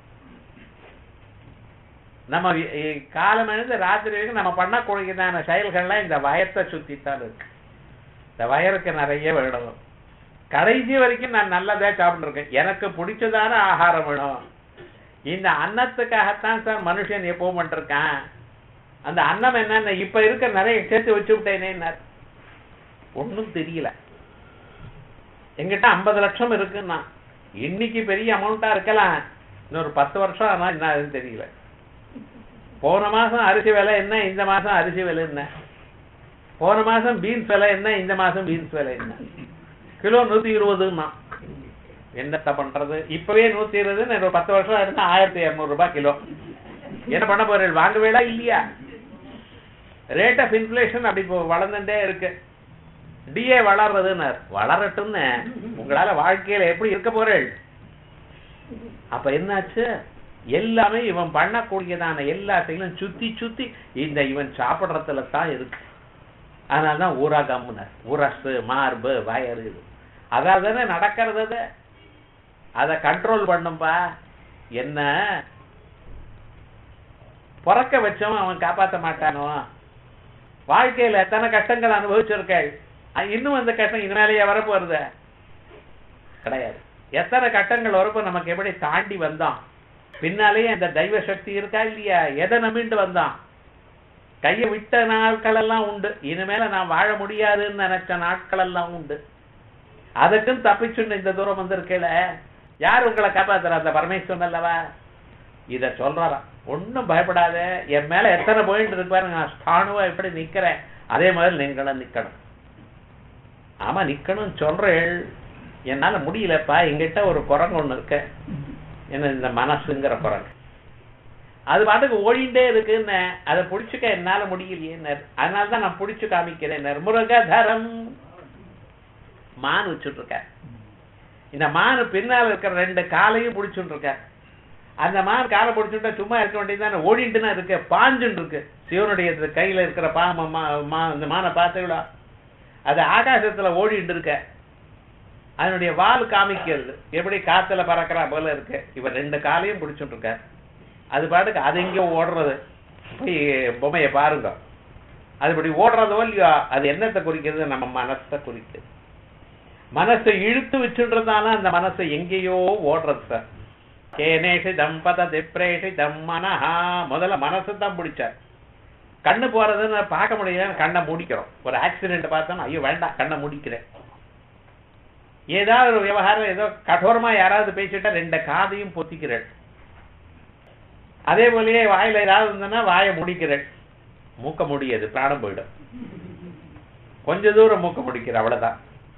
நம்ம இ- இ- காலம் எழுந்து ராத்திரி வரைக்கும் நம்ம பண்ணக்கூடியதான செயல்கள்லாம் இந்த வயத்தை சுத்தித்தான் இருக்கு இந்த வயருக்கு நிறைய வேணும் கடைசி வரைக்கும் நான் நல்லதே சாப்பிட்டுருக்கேன் எனக்கு பிடிச்சதான ஆகாரம் வேணும் இந்த அன்னத்துக்காகத்தான் சார் மனுஷன் எப்பவும் பண்ணிருக்கான் அந்த அன்னம் என்னன்னு இப்ப இருக்க நிறைய சேர்த்து வச்சு விட்டேனே ஒண்ணும் தெரியல எங்கிட்ட ஐம்பது லட்சம் இருக்குன்னா இன்னைக்கு பெரிய அமௌண்டா இருக்கலாம் இன்னொரு பத்து வருஷம் ஆனா என்ன ஆகுதுன்னு தெரியல போன மாசம் அரிசி விலை என்ன இந்த மாசம் அரிசி விலை என்ன போன மாசம் பீன்ஸ் விலை என்ன இந்த மாசம் பீன்ஸ் விலை என்ன கிலோ நூத்தி இருபதுன்னா என்னத்த பண்றது இப்பவே நூத்தி இருபதுன்னு ஒரு பத்து வருஷம் இருந்தா ஆயிரத்தி இருநூறு ரூபாய் கிலோ என்ன பண்ண போறீர்கள் வாங்குவேடா இல்லையா ரேட் ஆஃப் இன்ஃபிளேஷன் அப்படி இப்போ வளர்ந்துட்டே இருக்கு டிஏ வளர்றதுன்னு வளரட்டும்னு உங்களால வாழ்க்கையில எப்படி இருக்க போறேள் அப்ப என்னாச்சு எல்லாமே இவன் பண்ணக்கூடியதான எல்லா செயலும் சுத்தி சுத்தி இந்த இவன் சாப்பிடுறதுல தான் இருக்கு அதனாலதான் ஊரா கம்முனர் ஊரஸ்து மார்பு வயறு இது அதாவது நடக்கிறது அது அதை கண்ட்ரோல் பண்ணும்பா என்ன பிறக்க வச்சவன் அவன் காப்பாத்த மாட்டானோ வாழ்க்கையில எத்தனை கஷ்டங்கள் அனுபவிச்சிருக்காள் அஹ் இன்னும் அந்த கஷ்டம் இதனாலேயே வரப்போறது கிடையாது எத்தனை கட்டங்கள் வரப்போ நமக்கு எப்படி தாண்டி வந்தோம் பின்னாலேயே அந்த தெய்வ சக்தி இருக்கா இல்லையா எதை நம்பிட்டு வந்தான் கையை விட்ட நாட்கள் எல்லாம் உண்டு இனிமேல நான் வாழ முடியாதுன்னு நினைச்ச நாட்கள் எல்லாம் உண்டு அதுக்கும் தப்பிச்சுன்னு இந்த தூரம் வந்திருக்கல யார் உங்களை காப்பாத்துறா அந்த பரமேஸ்வரன் அல்லவா இத சொல்றாராம் ஒண்ணும் பயப்படாத என் மேல எத்தனை பாயிண்ட் இருக்கு பாருங்க நான் ஸ்தானுவா எப்படி நிக்கிறேன் அதே மாதிரி நீங்களும் நிக்கணும் ஆமா நிக்கணும் சொல்றேன் என்னால முடியலப்பா எங்கிட்ட ஒரு குரங்கு ஒண்ணு இருக்கு என்ன இந்த மனசுங்கிற குரங்கு அது பாட்டுக்கு ஓடிண்டே இருக்குன்னு அதை புடிச்சுக்க என்னால முடியலையே அதனால தான் நான் புடிச்சு காமிக்கிறேன் முருகதரம் மான் வச்சுட்டு இருக்க இந்த மான் பின்னால இருக்கிற ரெண்டு காலையும் பிடிச்சுட்டு இருக்க அந்த மான் காலை பிடிச்சுட்டா சும்மா இருக்க வேண்டியதுதானே ஓடிட்டு தான் இருக்கு பாஞ்சுட்டு இருக்கு சிவனுடைய கையில இருக்கிற பாம மா- இந்த மானை பார்த்துங்களா அது ஆகாசத்துல ஓடிட்டு இருக்க அதனுடைய வால் காமிக்கிறது எப்படி காத்துல பறக்கிறா போல இருக்கு இவன் ரெண்டு காலையும் பிடிச்சுட்டு இருக்க அது பாட்டுக்கு அது எங்கேயோ ஓடுறது போய் பொம்மையை பாருங்க அது இப்படி ஓடுறதோ இல்லையோ அது என்னத்தை குறிக்கிறது நம்ம மனசை குறிக்குது மனசை இழுத்து வச்சுன்றதால அந்த மனசை எங்கேயோ ஓடுறது சார் கேனேஷி தம்பத திப்ரேஷி தம்மனஹா முதல்ல மனசு தான் பிடிச்சார் கண்ணு போறதுன்னு பார்க்க முடியல கண்ணை முடிக்கிறோம் ஒரு ஆக்சிடென்ட் பார்த்தோம்னா ஐயோ வேண்டாம் கண்ணை முடிக்கிறேன் ஏதாவது ஒரு விவகாரம் ஏதோ கடோரமா யாராவது பேசிட்டா ரெண்டு காதையும் பொத்திக்கிறேன் அதே போலயே வாயில ஏதாவது இருந்ததுன்னா வாயை முடிக்கிறேன் மூக்க முடியாது பிராணம் போயிடும் கொஞ்ச தூரம் மூக்க முடிக்கிற அவ்வளவுதான்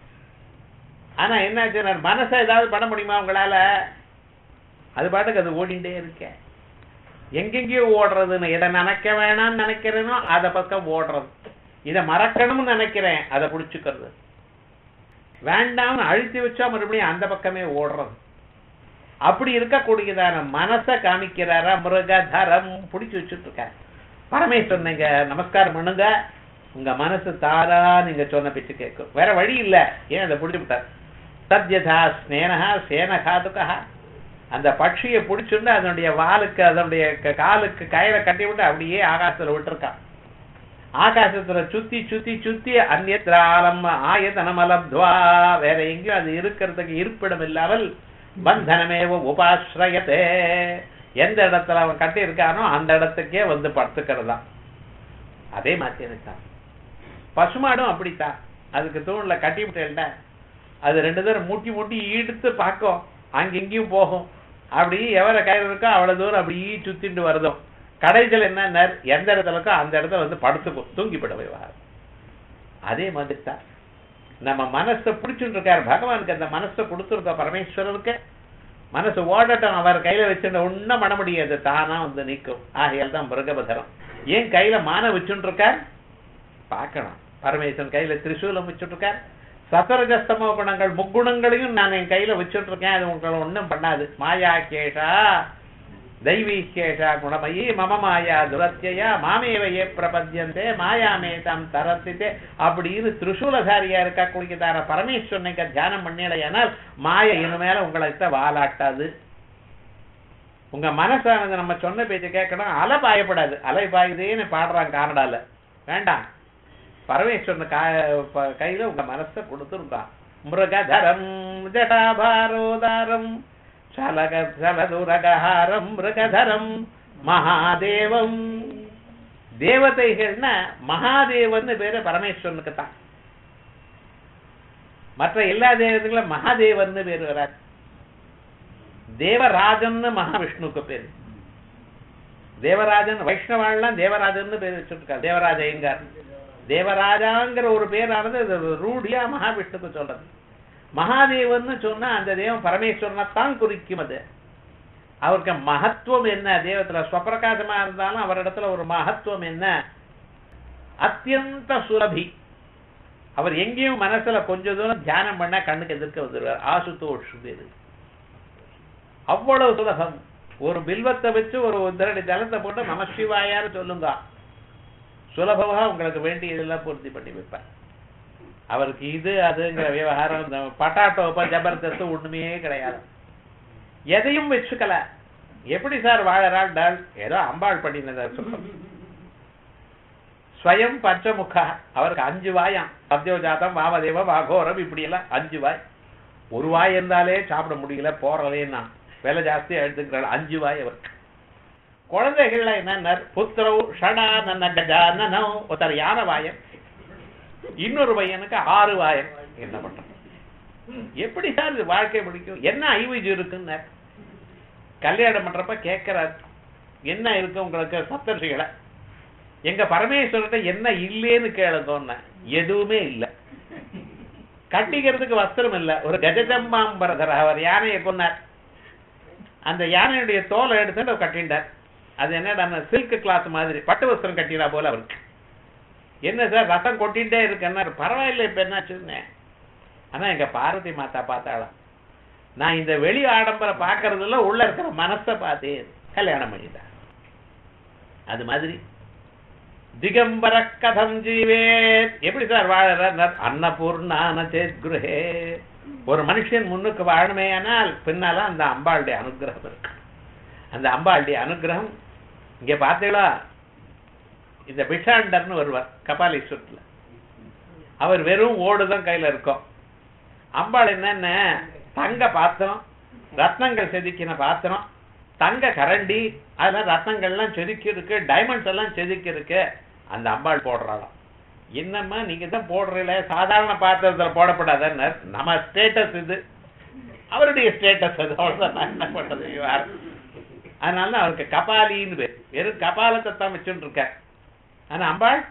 ஆனா என்னாச்சு நான் மனசை ஏதாவது பண்ண முடியுமா உங்களால அது பாட்டுக்கு அது ஓடிண்டே இருக்க எங்கெங்கேயோ ஓடுறதுன்னு எதை நினைக்க வேணாம்னு நினைக்கிறேனோ அதை பக்கம் ஓடுறது இதை மறக்கணும்னு நினைக்கிறேன் அதை பிடிச்சுக்கிறது வேண்டாம்னு அழுத்தி வச்சா மறுபடியும் அந்த பக்கமே ஓடுறது அப்படி இருக்கக்கூடியதான மனசை காமிக்கிறாரா மிருகதரம் பிடிச்சு வச்சுட்டு இருக்காரு பரமேஸ்வரன் நீங்க நமஸ்காரம் பண்ணுங்க உங்க மனசு தாரா நீங்க சொன்ன பேச்சு கேட்கும் வேற வழி இல்ல ஏன் அதை பிடிச்சு விட்டார் சத்யதா ஸ்னேனஹா சேனகாதுகா அந்த பட்சியை பிடிச்சுண்டு அதனுடைய வாலுக்கு அதனுடைய க- காலுக்கு கயிறை கட்டி விட்டு அப்படியே ஆகாசத்துல விட்டுருக்கான் ஆகாசத்துல சுத்தி சுத்தி சுத்தி அந்நியத்ராலம் ஆயதனமலப்துவா வேற எங்கேயும் அது இருக்கிறதுக்கு இருப்பிடம் இல்லாமல் பந்தனமேவ உபாஸ்ரயத்தே எந்த இடத்துல அவன் கட்டி இருக்கானோ அந்த இடத்துக்கே வந்து படுத்துக்கிறதாம் அதே மாதிரி தான் பசுமாடும் அப்படித்தான் அதுக்கு தூண்ல கட்டி விட்டேன்டா அது ரெண்டு தூரம் மூட்டி மூட்டி இழுத்து பார்க்கும் அங்க இங்கேயும் போகும் அப்படி எவரை கயிறு இருக்கோ அவ்வளவு தூரம் அப்படியே சுத்திட்டு வருதும் கடைசியில் என்ன எந்த இடத்துல இருக்கோ அந்த இடத்துல வந்து படுத்துக்கும் தூங்கிப்பட விவகாரம் அதே மாதிரி தான் நம்ம மனசை பிடிச்சுட்டு இருக்காரு பகவானுக்கு அந்த மனசை கொடுத்துருக்க பரமேஸ்வரருக்கு மனசு ஓடட்டும் அவர் கையில வச்சுட்டு ஒன்னும் பண்ண முடியாது தானா வந்து நிற்கும் ஆகையால் தான் மிருகபதரம் ஏன் கையில மான வச்சுட்டு இருக்கார் பார்க்கணும் பரமேஸ்வரன் கையில திரிசூலம் வச்சுட்டு இருக்கார் சசரஜஸ்தமோ குணங்கள் முக்குணங்களையும் நான் என் கையில வச்சுட்டு இருக்கேன் அது உங்களை ஒண்ணும் பண்ணாது மாயா கேஷா தெய்வீ கேஷா குணமயி மம மாயா துரத்தியா மாமேவையே பிரபத்தியந்தே மாயாமே தாம் தரத்தித்தே அப்படின்னு திரிசூலதாரியா இருக்கக்கூடியதான பரமேஸ்வரனுக்கு தியானம் பண்ணிடையானால் மாய இனிமேல உங்களை வாலாட்டாது உங்க மனசானது நம்ம சொன்ன பேச்சு கேட்கணும் அலை பாயப்படாது அலை பாயுதேன்னு பாடுறான் கானடால வேண்டாம் பரமேஸ்வரன் கா- ப- கையில உங்க மனசை கொடுத்துருக்கான் மிருகதரம் ஜடாபாரோதாரம் சலக சலதுரகஹாரம் மிருகதரம் மகாதேவம் தேவதைகள்னா மகாதேவன்னு பேரு பரமேஸ்வரனுக்கு தான் மற்ற எல்லா தேவதைகளும் மகாதேவன்னு பேரு வராது தேவராஜன்னு மகாவிஷ்ணுவுக்கு பேரு தேவராஜன் வைஷ்ணவாள்லாம் தேவராஜன்னு பேர் வச்சிருக்காரு தேவராஜ ஐயங்கார் தேவராஜாங்கிற ஒரு பேரானது இது ரூಢியா மகாவிஷ்ணுக்கு சொல்றது மகாதேவன்னு சொன்னா அந்த தேவன் பரமேஸ்வரனைத்தான் குறிக்கும் அது அவருக்கு மகத்துவம் என்ன தேவத்துல ஸ்வப்பிரகாசமா இருந்தாலும் அவரிடத்துல ஒரு மகத்துவம் என்ன அத்தியந்த சுலபி அவர் எங்கேயும் மனசுல கொஞ்ச தூரம் தியானம் பண்ணா கண்ணுக்கு எதிர்க்க வந்துருவார் ஆசுதோஷ் பேரு அவ்வளவு சுலபம் ஒரு பில்வத்தை வச்சு ஒரு திரடி ஜலத்தை போட்டு நம சிவாயான்னு சொல்லுங்க சுலபமாக உங்களுக்கு வேண்டியதெல்லாம் பூர்த்தி பண்ணி வைப்பார் அவருக்கு இது அதுங்கிற விவகாரம் இந்த பட்டாட்டோப்ப ஜபர்தஸ்து ஒண்ணுமே கிடையாது எதையும் வச்சுக்கல எப்படி சார் வாழறாள் டால் ஏதோ அம்பாள் பண்ணினதா சுகம் ஸ்வயம் பஞ்சமுகா அவருக்கு அஞ்சு வாயாம் சத்யோஜாதம் வாமதேவம் வாகோரம் இப்படி எல்லாம் அஞ்சு வாய் ஒரு வாய் இருந்தாலே சாப்பிட முடியல போறதேன்னா விலை ஜாஸ்தியா எடுத்துக்கிறாள் அஞ்சு வாய் அவருக்கு குழந்தைகள்ல என்ன புத்திரவு ஷடா நன்ன கஜா நனோ ஒருத்தர் யானை வாயன் இன்னொரு பையனுக்கு ஆறு வாயன் என்ன பண்றது எப்படி சார் இது வாழ்க்கை பிடிக்கும் என்ன ஐவிஜ் இருக்குன்னு கல்யாணம் பண்றப்ப கேட்கிறார் என்ன இருக்கு உங்களுக்கு சப்தர்ஷிகளை எங்க பரமேஸ்வரர்கிட்ட என்ன இல்லேன்னு கேளுங்கன்னு எதுவுமே இல்ல கட்டிக்கிறதுக்கு வஸ்திரம் இல்ல ஒரு கஜஜம்பாம்பரதர் அவர் யானையை கொன்னார் அந்த யானையுடைய தோலை எடுத்துட்டு அவர் கட்டிண்டார் அது என்னடா சில்க் கிளாத் மாதிரி பட்டு வஸ்திரம் கட்டினா போல அவருக்கு என்ன சார் ரத்தம் கொட்டிகிட்டே இருக்குன்னாரு பரவாயில்லை இப்ப என்னாச்சுன்னு ஆனா எங்க பார்வதி மாதா பார்த்தாளாம் நான் இந்த வெளி ஆடம்பரம் பார்க்கறதுல உள்ள இருக்கிற மனசை பார்த்தேன் கல்யாணம் பண்ணிட்டேன் அது மாதிரி திகம்பர கதம் ஜீவேத் எப்படி சார் வாழறார் அன்னபூர்ணான சேத்குருஹே ஒரு மனுஷன் முன்னுக்கு வாழணுமே ஆனால் பின்னால அந்த அம்பாளுடைய அனுகிரகம் இருக்கு அந்த அம்பாளுடைய அனுகிரகம் இங்க பார்த்தீங்களா இந்த பிஷாண்டர்னு வருவார் கபாலீஸ்வரத்துல அவர் வெறும் ஓடுதான் கையில இருக்கும் அம்பாள் என்னென்ன தங்க பாத்திரம் ரத்னங்கள் செதுக்கின பாத்திரம் தங்க கரண்டி அதுல ரத்னங்கள்லாம் செதுக்கி இருக்கு டைமண்ட்ஸ் எல்லாம் செதுக்கி இருக்கு அந்த அம்பாள் போடுறாளாம் என்னம்மா நீங்க தான் போடுறீல சாதாரண பாத்திரத்துல போடப்படாதன்னு நம்ம ஸ்டேட்டஸ் இது அவருடைய ஸ்டேட்டஸ் அது அவ்வளவுதான் நான் என்ன பண்றது யார் அதனால அவருக்கு கபாலின்னு பேர் வெறும் கபாலத்தை தான் வச்சுட்டு இருக்கார் ஆனா அம்பாள்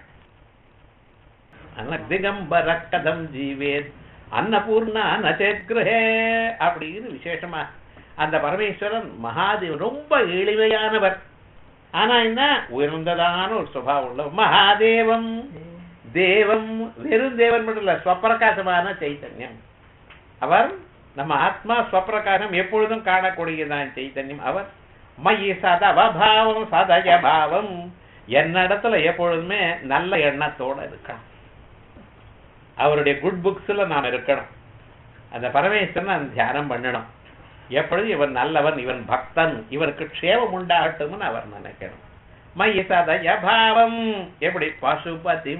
திகம்பர கதம் ஜீவேத் அன்னபூர்ணா நச்சேத்கிரஹே அப்படின்னு விசேஷமா அந்த பரமேஸ்வரன் மகாதேவன் ரொம்ப எளிமையானவர் ஆனா என்ன உயர்ந்ததான ஒரு சுபாவம் உள்ள மகாதேவம் தேவம் வெறும் தேவன் மட்டும் இல்ல ஸ்வப்பிரகாசமான சைத்தன்யம் அவர் நம்ம ஆத்மா ஸ்வப்பிரகாசம் எப்பொழுதும் காணக்கூடியதான் சைத்தன்யம் அவர் மயி சதவபாவம் சதய பாவம் என்னிடத்துல எப்பொழுதுமே நல்ல எண்ணத்தோட இருக்கணும் அவருடைய குட் புக்ஸ்ல நாம் இருக்கணும் அந்த பரமேஸ்வரன் தியானம் பண்ணணும் எப்பொழுது இவன் நல்லவன் இவன் பக்தன் இவருக்கு க்ஷேமம் உண்டாகட்டும்னு அவர் நினைக்கணும் மயி சதய பாவம் எப்படி பசுபதி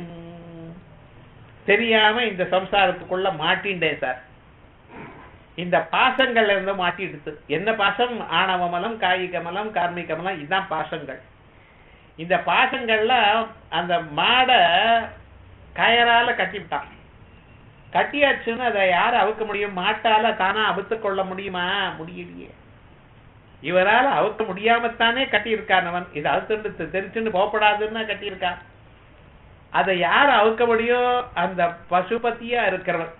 தெரியாம இந்த சம்சாரத்துக்குள்ள மாட்டின்றேன் சார் இந்த பாசங்கள்ல இருந்து மாட்டிடுது என்ன பாசம் ஆணவமலம் காயிகமலம் கார்மிகமலம் இதுதான் பாசங்கள் இந்த பாசங்கள்ல அந்த மாடை கயரால கட்டிவிட்டான் கட்டியாச்சுன்னு அதை யாரு அவுக்க முடியும் மாட்டால தானா அவுத்து கொள்ள முடியுமா முடியலையே இவரால அவுக்க முடியாமத்தானே கட்டியிருக்கானவன் இது அவுத்துட்டு தெரிச்சுன்னு போகப்படாதுன்னு கட்டியிருக்கான் அதை யார் அவுக்க முடியும் அந்த பசுபதியா இருக்கிறவன்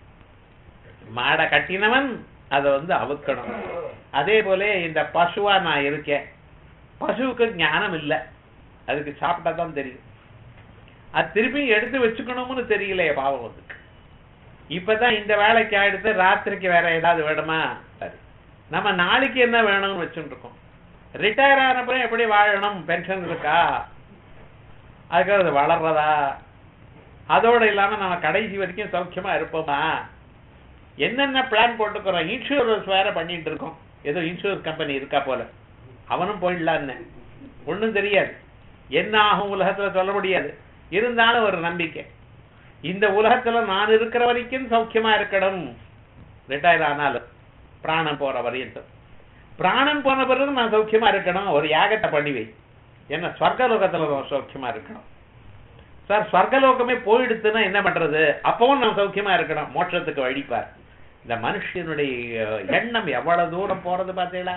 மாடை கட்டினவன் அதை வந்து அவுக்கணும் அதே போல இந்த பசுவா நான் இருக்கேன் பசுவுக்கு ஞானம் இல்லை அதுக்கு சாப்பிட்டா தான் தெரியும் அது திருப்பி எடுத்து வச்சுக்கணும்னு தெரியலையே பாவம் அதுக்கு இப்பதான் இந்த வேலைக்கு ஆயிடுத்து ராத்திரிக்கு வேற ஏதாவது வேணுமா சரி நம்ம நாளைக்கு என்ன வேணும்னு வச்சுட்டு இருக்கோம் ரிட்டையர் ஆனப்புறம் எப்படி வாழணும் பென்ஷன் இருக்கா அதுக்கு அது வளர்றதா அதோட இல்லாம நம்ம கடைசி வரைக்கும் சௌக்கியமா இருப்போமா என்னென்ன பிளான் போட்டுக்கிறோம் இன்சூரன்ஸ் வேற பண்ணிட்டு இருக்கோம் ஏதோ இன்சூரன்ஸ் கம்பெனி இருக்கா போல அவனும் போயிடலான்னு ஒண்ணும் தெரியாது என்ன ஆகும் உலகத்துல சொல்ல முடியாது இருந்தாலும் ஒரு நம்பிக்கை இந்த உலகத்துல நான் இருக்கிற வரைக்கும் சௌக்கியமா இருக்கணும் ரிட்டையர் ஆனாலும் பிராணம் போற வரையும் பிராணம் போன பிறகு நான் சௌக்கியமா இருக்கணும் ஒரு யாகத்தை பண்ணி வை என்ன ஸ்வர்கலோகத்துல நான் சௌக்கியமா இருக்கணும் சார் ஸ்வர்கலோகமே போயிடுத்துன்னா என்ன பண்றது அப்பவும் நான் சௌக்கியமா இருக்கணும் மோட்சத்துக்கு வழிப்பார் இந்த மனுஷனுடைய எண்ணம் எவ்வளவு தூரம் போறது பார்த்தீங்களா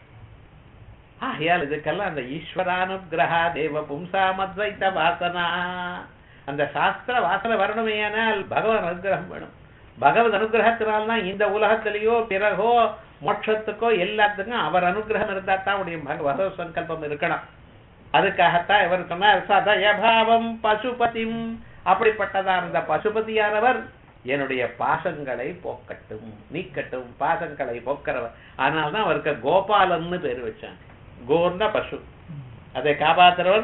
ஆகையால் இதுக்கெல்லாம் அந்த ஈஸ்வரானுகிரகா தேவ பும்சாமத்வைத்த வாசனா அந்த சாஸ்திர வாசனை வரணுமேயானால் பகவான் அனுகிரகம் வேணும் பகவத் அனுகிரகத்தினால்தான் இந்த உலகத்திலேயோ பிறகோ மோட்சத்துக்கோ எல்லாத்துக்கும் அவர் அனுகிரகம் இருந்தா தான் உடைய பக- பகவத் சங்கல்பம் இருக்கணும் அதுக்காகத்தான் இவர் சொன்னார் சதயபாவம் பசுபதிம் அப்படிப்பட்டதா இருந்த பசுபதியானவர் என்னுடைய பாசங்களை போக்கட்டும் நீக்கட்டும் பாசங்களை போக்கிறவர் அதனால்தான் அவருக்கு கோபாலன்னு பேர் வச்சாங்க கோர்ன பசு அதை காப்பாத்துறவன்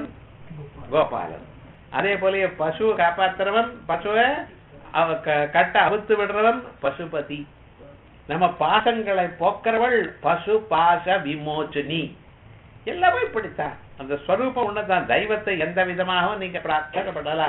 கோபாலன் அதே போல பசுவை காப்பாத்துறவன் பசுவை அவ க- கட்ட அவுத்து விடுறவன் பசுபதி நம்ம பாசங்களை போக்குறவள் பசு பாச விமோச்சினி எல்லாமே இப்படித்தான் அந்த ஸ்வரூபம் ஒண்ணுதான் தெய்வத்தை எந்த விதமாகவும் நீங்க பிரார்த்தனைப்படலாம்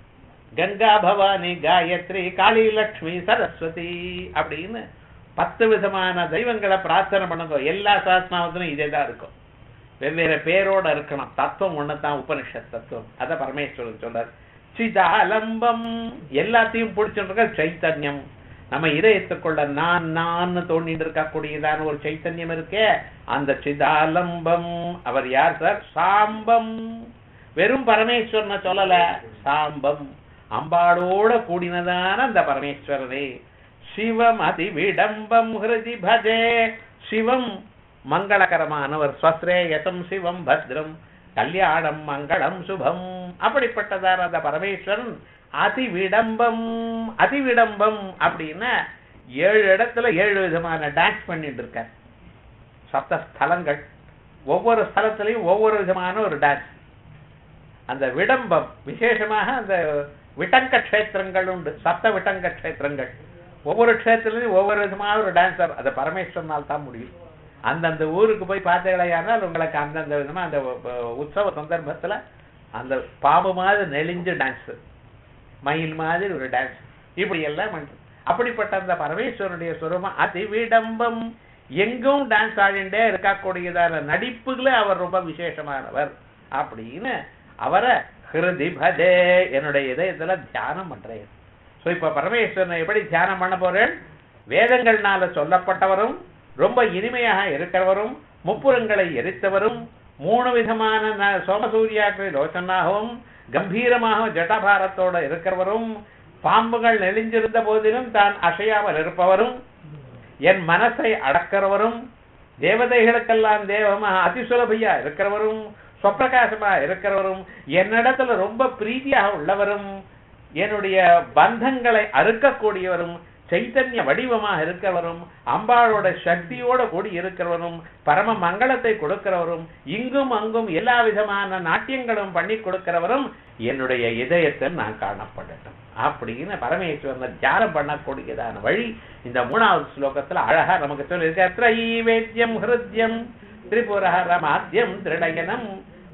கங்கா பவானி காயத்ரி காளி லக்ஷ்மி சரஸ்வதி அப்படின்னு பத்து விதமான தெய்வங்களை பிரார்த்தனை பண்ணுங்க எல்லா சாஸ்திரத்திலும் இதே தான் இருக்கும் வெவ்வேறு பேரோட இருக்கணும் தத்துவம் ஒண்ணுதான் உபனிஷத் தத்துவம் அத பரமேஸ்வரன் சொல்றார் சிதாலம்பம் எல்லாத்தையும் பிடிச்சிருக்க சைத்தன்யம் நம்ம இதயத்துக்குள்ள நான் நான் தோண்டிட்டு இருக்கக்கூடியதான ஒரு சைத்தன்யம் இருக்கே அந்த சிதாலம்பம் அவர் யார் சார் சாம்பம் வெறும் பரமேஸ்வரனை சொல்லல சாம்பம் அம்பாளோட கூடினதான அந்த பரமேஸ்வரரே சிவம் அதி விடம்பம் ஹிருதி பஜே சிவம் மங்களகரமானவர் ஸ்வஸ்ரேயசம் சிவம் பத்ரம் கல்யாணம் மங்களம் சுபம் அப்படிப்பட்டதான அந்த பரமேஸ்வரன் அதி விடம்பம் அதி விடம்பம் அப்படின்னா ஏழு இடத்துல ஏழு விதமான டான்ஸ் பண்ணிட்டு இருக்கார் சப்த ஸ்தலங்கள் ஒவ்வொரு ஸ்தலத்திலையும் ஒவ்வொரு விதமான ஒரு டான்ஸ் அந்த விடம்பம் விசேஷமாக அந்த விட்டங்க க்ஷேத்திரங்கள் உண்டு சப்த விட்டங்க க்ஷேத்திரங்கள் ஒவ்வொரு க்ஷேத்திரத்திலையும் ஒவ்வொரு விதமான ஒரு டான்ஸர் அது பரமேஸ்வரனால் தான் முடியும் அந்தந்த ஊருக்கு போய் பார்த்தீங்களேயானால் உங்களுக்கு அந்தந்த விதமா அந்த உ- உற்சவ சந்தர்ப்பத்துல அந்த பாம்பு மாதிரி நெளிஞ்சு டான்ஸ் மயில் மாதிரி ஒரு டான்ஸ் இப்படி எல்லாம் பண்றது அப்படிப்பட்ட அந்த பரமேஸ்வரனுடைய சுரூபம் அதி விடம்பம் எங்கும் டான்ஸ் ஆடிண்டே இருக்கக்கூடியதான நடிப்புகளே அவர் ரொம்ப விசேஷமானவர் அப்படின்னு அவரை ஹிருதி பஜே என்னுடைய இதயத்துல தியானம் பண்றேன் சோ இப்ப பரமேஸ்வரனை எப்படி தியானம் பண்ண போறேன் வேதங்கள்னால சொல்லப்பட்டவரும் ரொம்ப இனிமையாக இருக்கிறவரும் முப்புறங்களை எரித்தவரும் மூணு விதமான ந- சோமசூரியாக்களை லோச்சனாகவும் கம்பீரமாக ஜட்டாபாரத்தோட இருக்கிறவரும் பாம்புகள் நெளிஞ்சிருந்த போதிலும் தான் அசையாமல் இருப்பவரும் என் மனசை அடக்கிறவரும் தேவதைகளுக்கெல்லாம் தேவமா அதிசுலபியா இருக்கிறவரும் சொப்பிரகாசமா இருக்கிறவரும் என்னிடத்துல ரொம்ப பிரீதியாக உள்ளவரும் என்னுடைய பந்தங்களை அறுக்கக்கூடியவரும் சைத்தன்ய வடிவமாக இருக்கிறவரும் அம்பாளோட சக்தியோட கூடி இருக்கிறவரும் பரம மங்களத்தை கொடுக்கிறவரும் இங்கும் அங்கும் எல்லா விதமான நாட்டியங்களும் பண்ணி கொடுக்கிறவரும் என்னுடைய இதயத்தில் நான் காணப்படட்டும் அப்படின்னு பரமேஸ்வரனை தியானம் பண்ணக்கூடியதான வழி இந்த மூணாவது ஸ்லோகத்துல அழகா நமக்கு சொல்லியிருக்க திரைவேத்தியம் ஹிருத்யம் திரிபுரஹரமாத்யம் திருடயனம்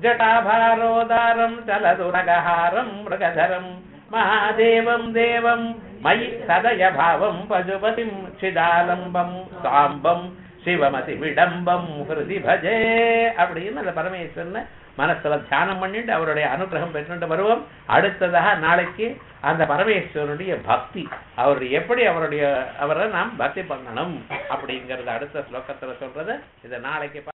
ஜட்டாபாரோதாரம் சலதுரகஹாரம் மிருகதரம் மகாதேவம் தேவம் மயி சதய பாவம் பசுபதிம் சிதாலம்பம் சாம்பம் சிவமதி விடம்பம் ஹிருதி பஜே அப்படின்னு அந்த பரமேஸ்வரனை மனசுல தியானம் பண்ணிட்டு அவருடைய அனுகிரகம் பெற்றுட்டு வருவோம் அடுத்ததாக நாளைக்கு அந்த பரமேஸ்வரனுடைய பக்தி அவர் எப்படி அவருடைய அவரை நாம் பக்தி பண்ணணும் அப்படிங்கறது அடுத்த ஸ்லோகத்துல சொல்றது இதை நாளைக்கு பா-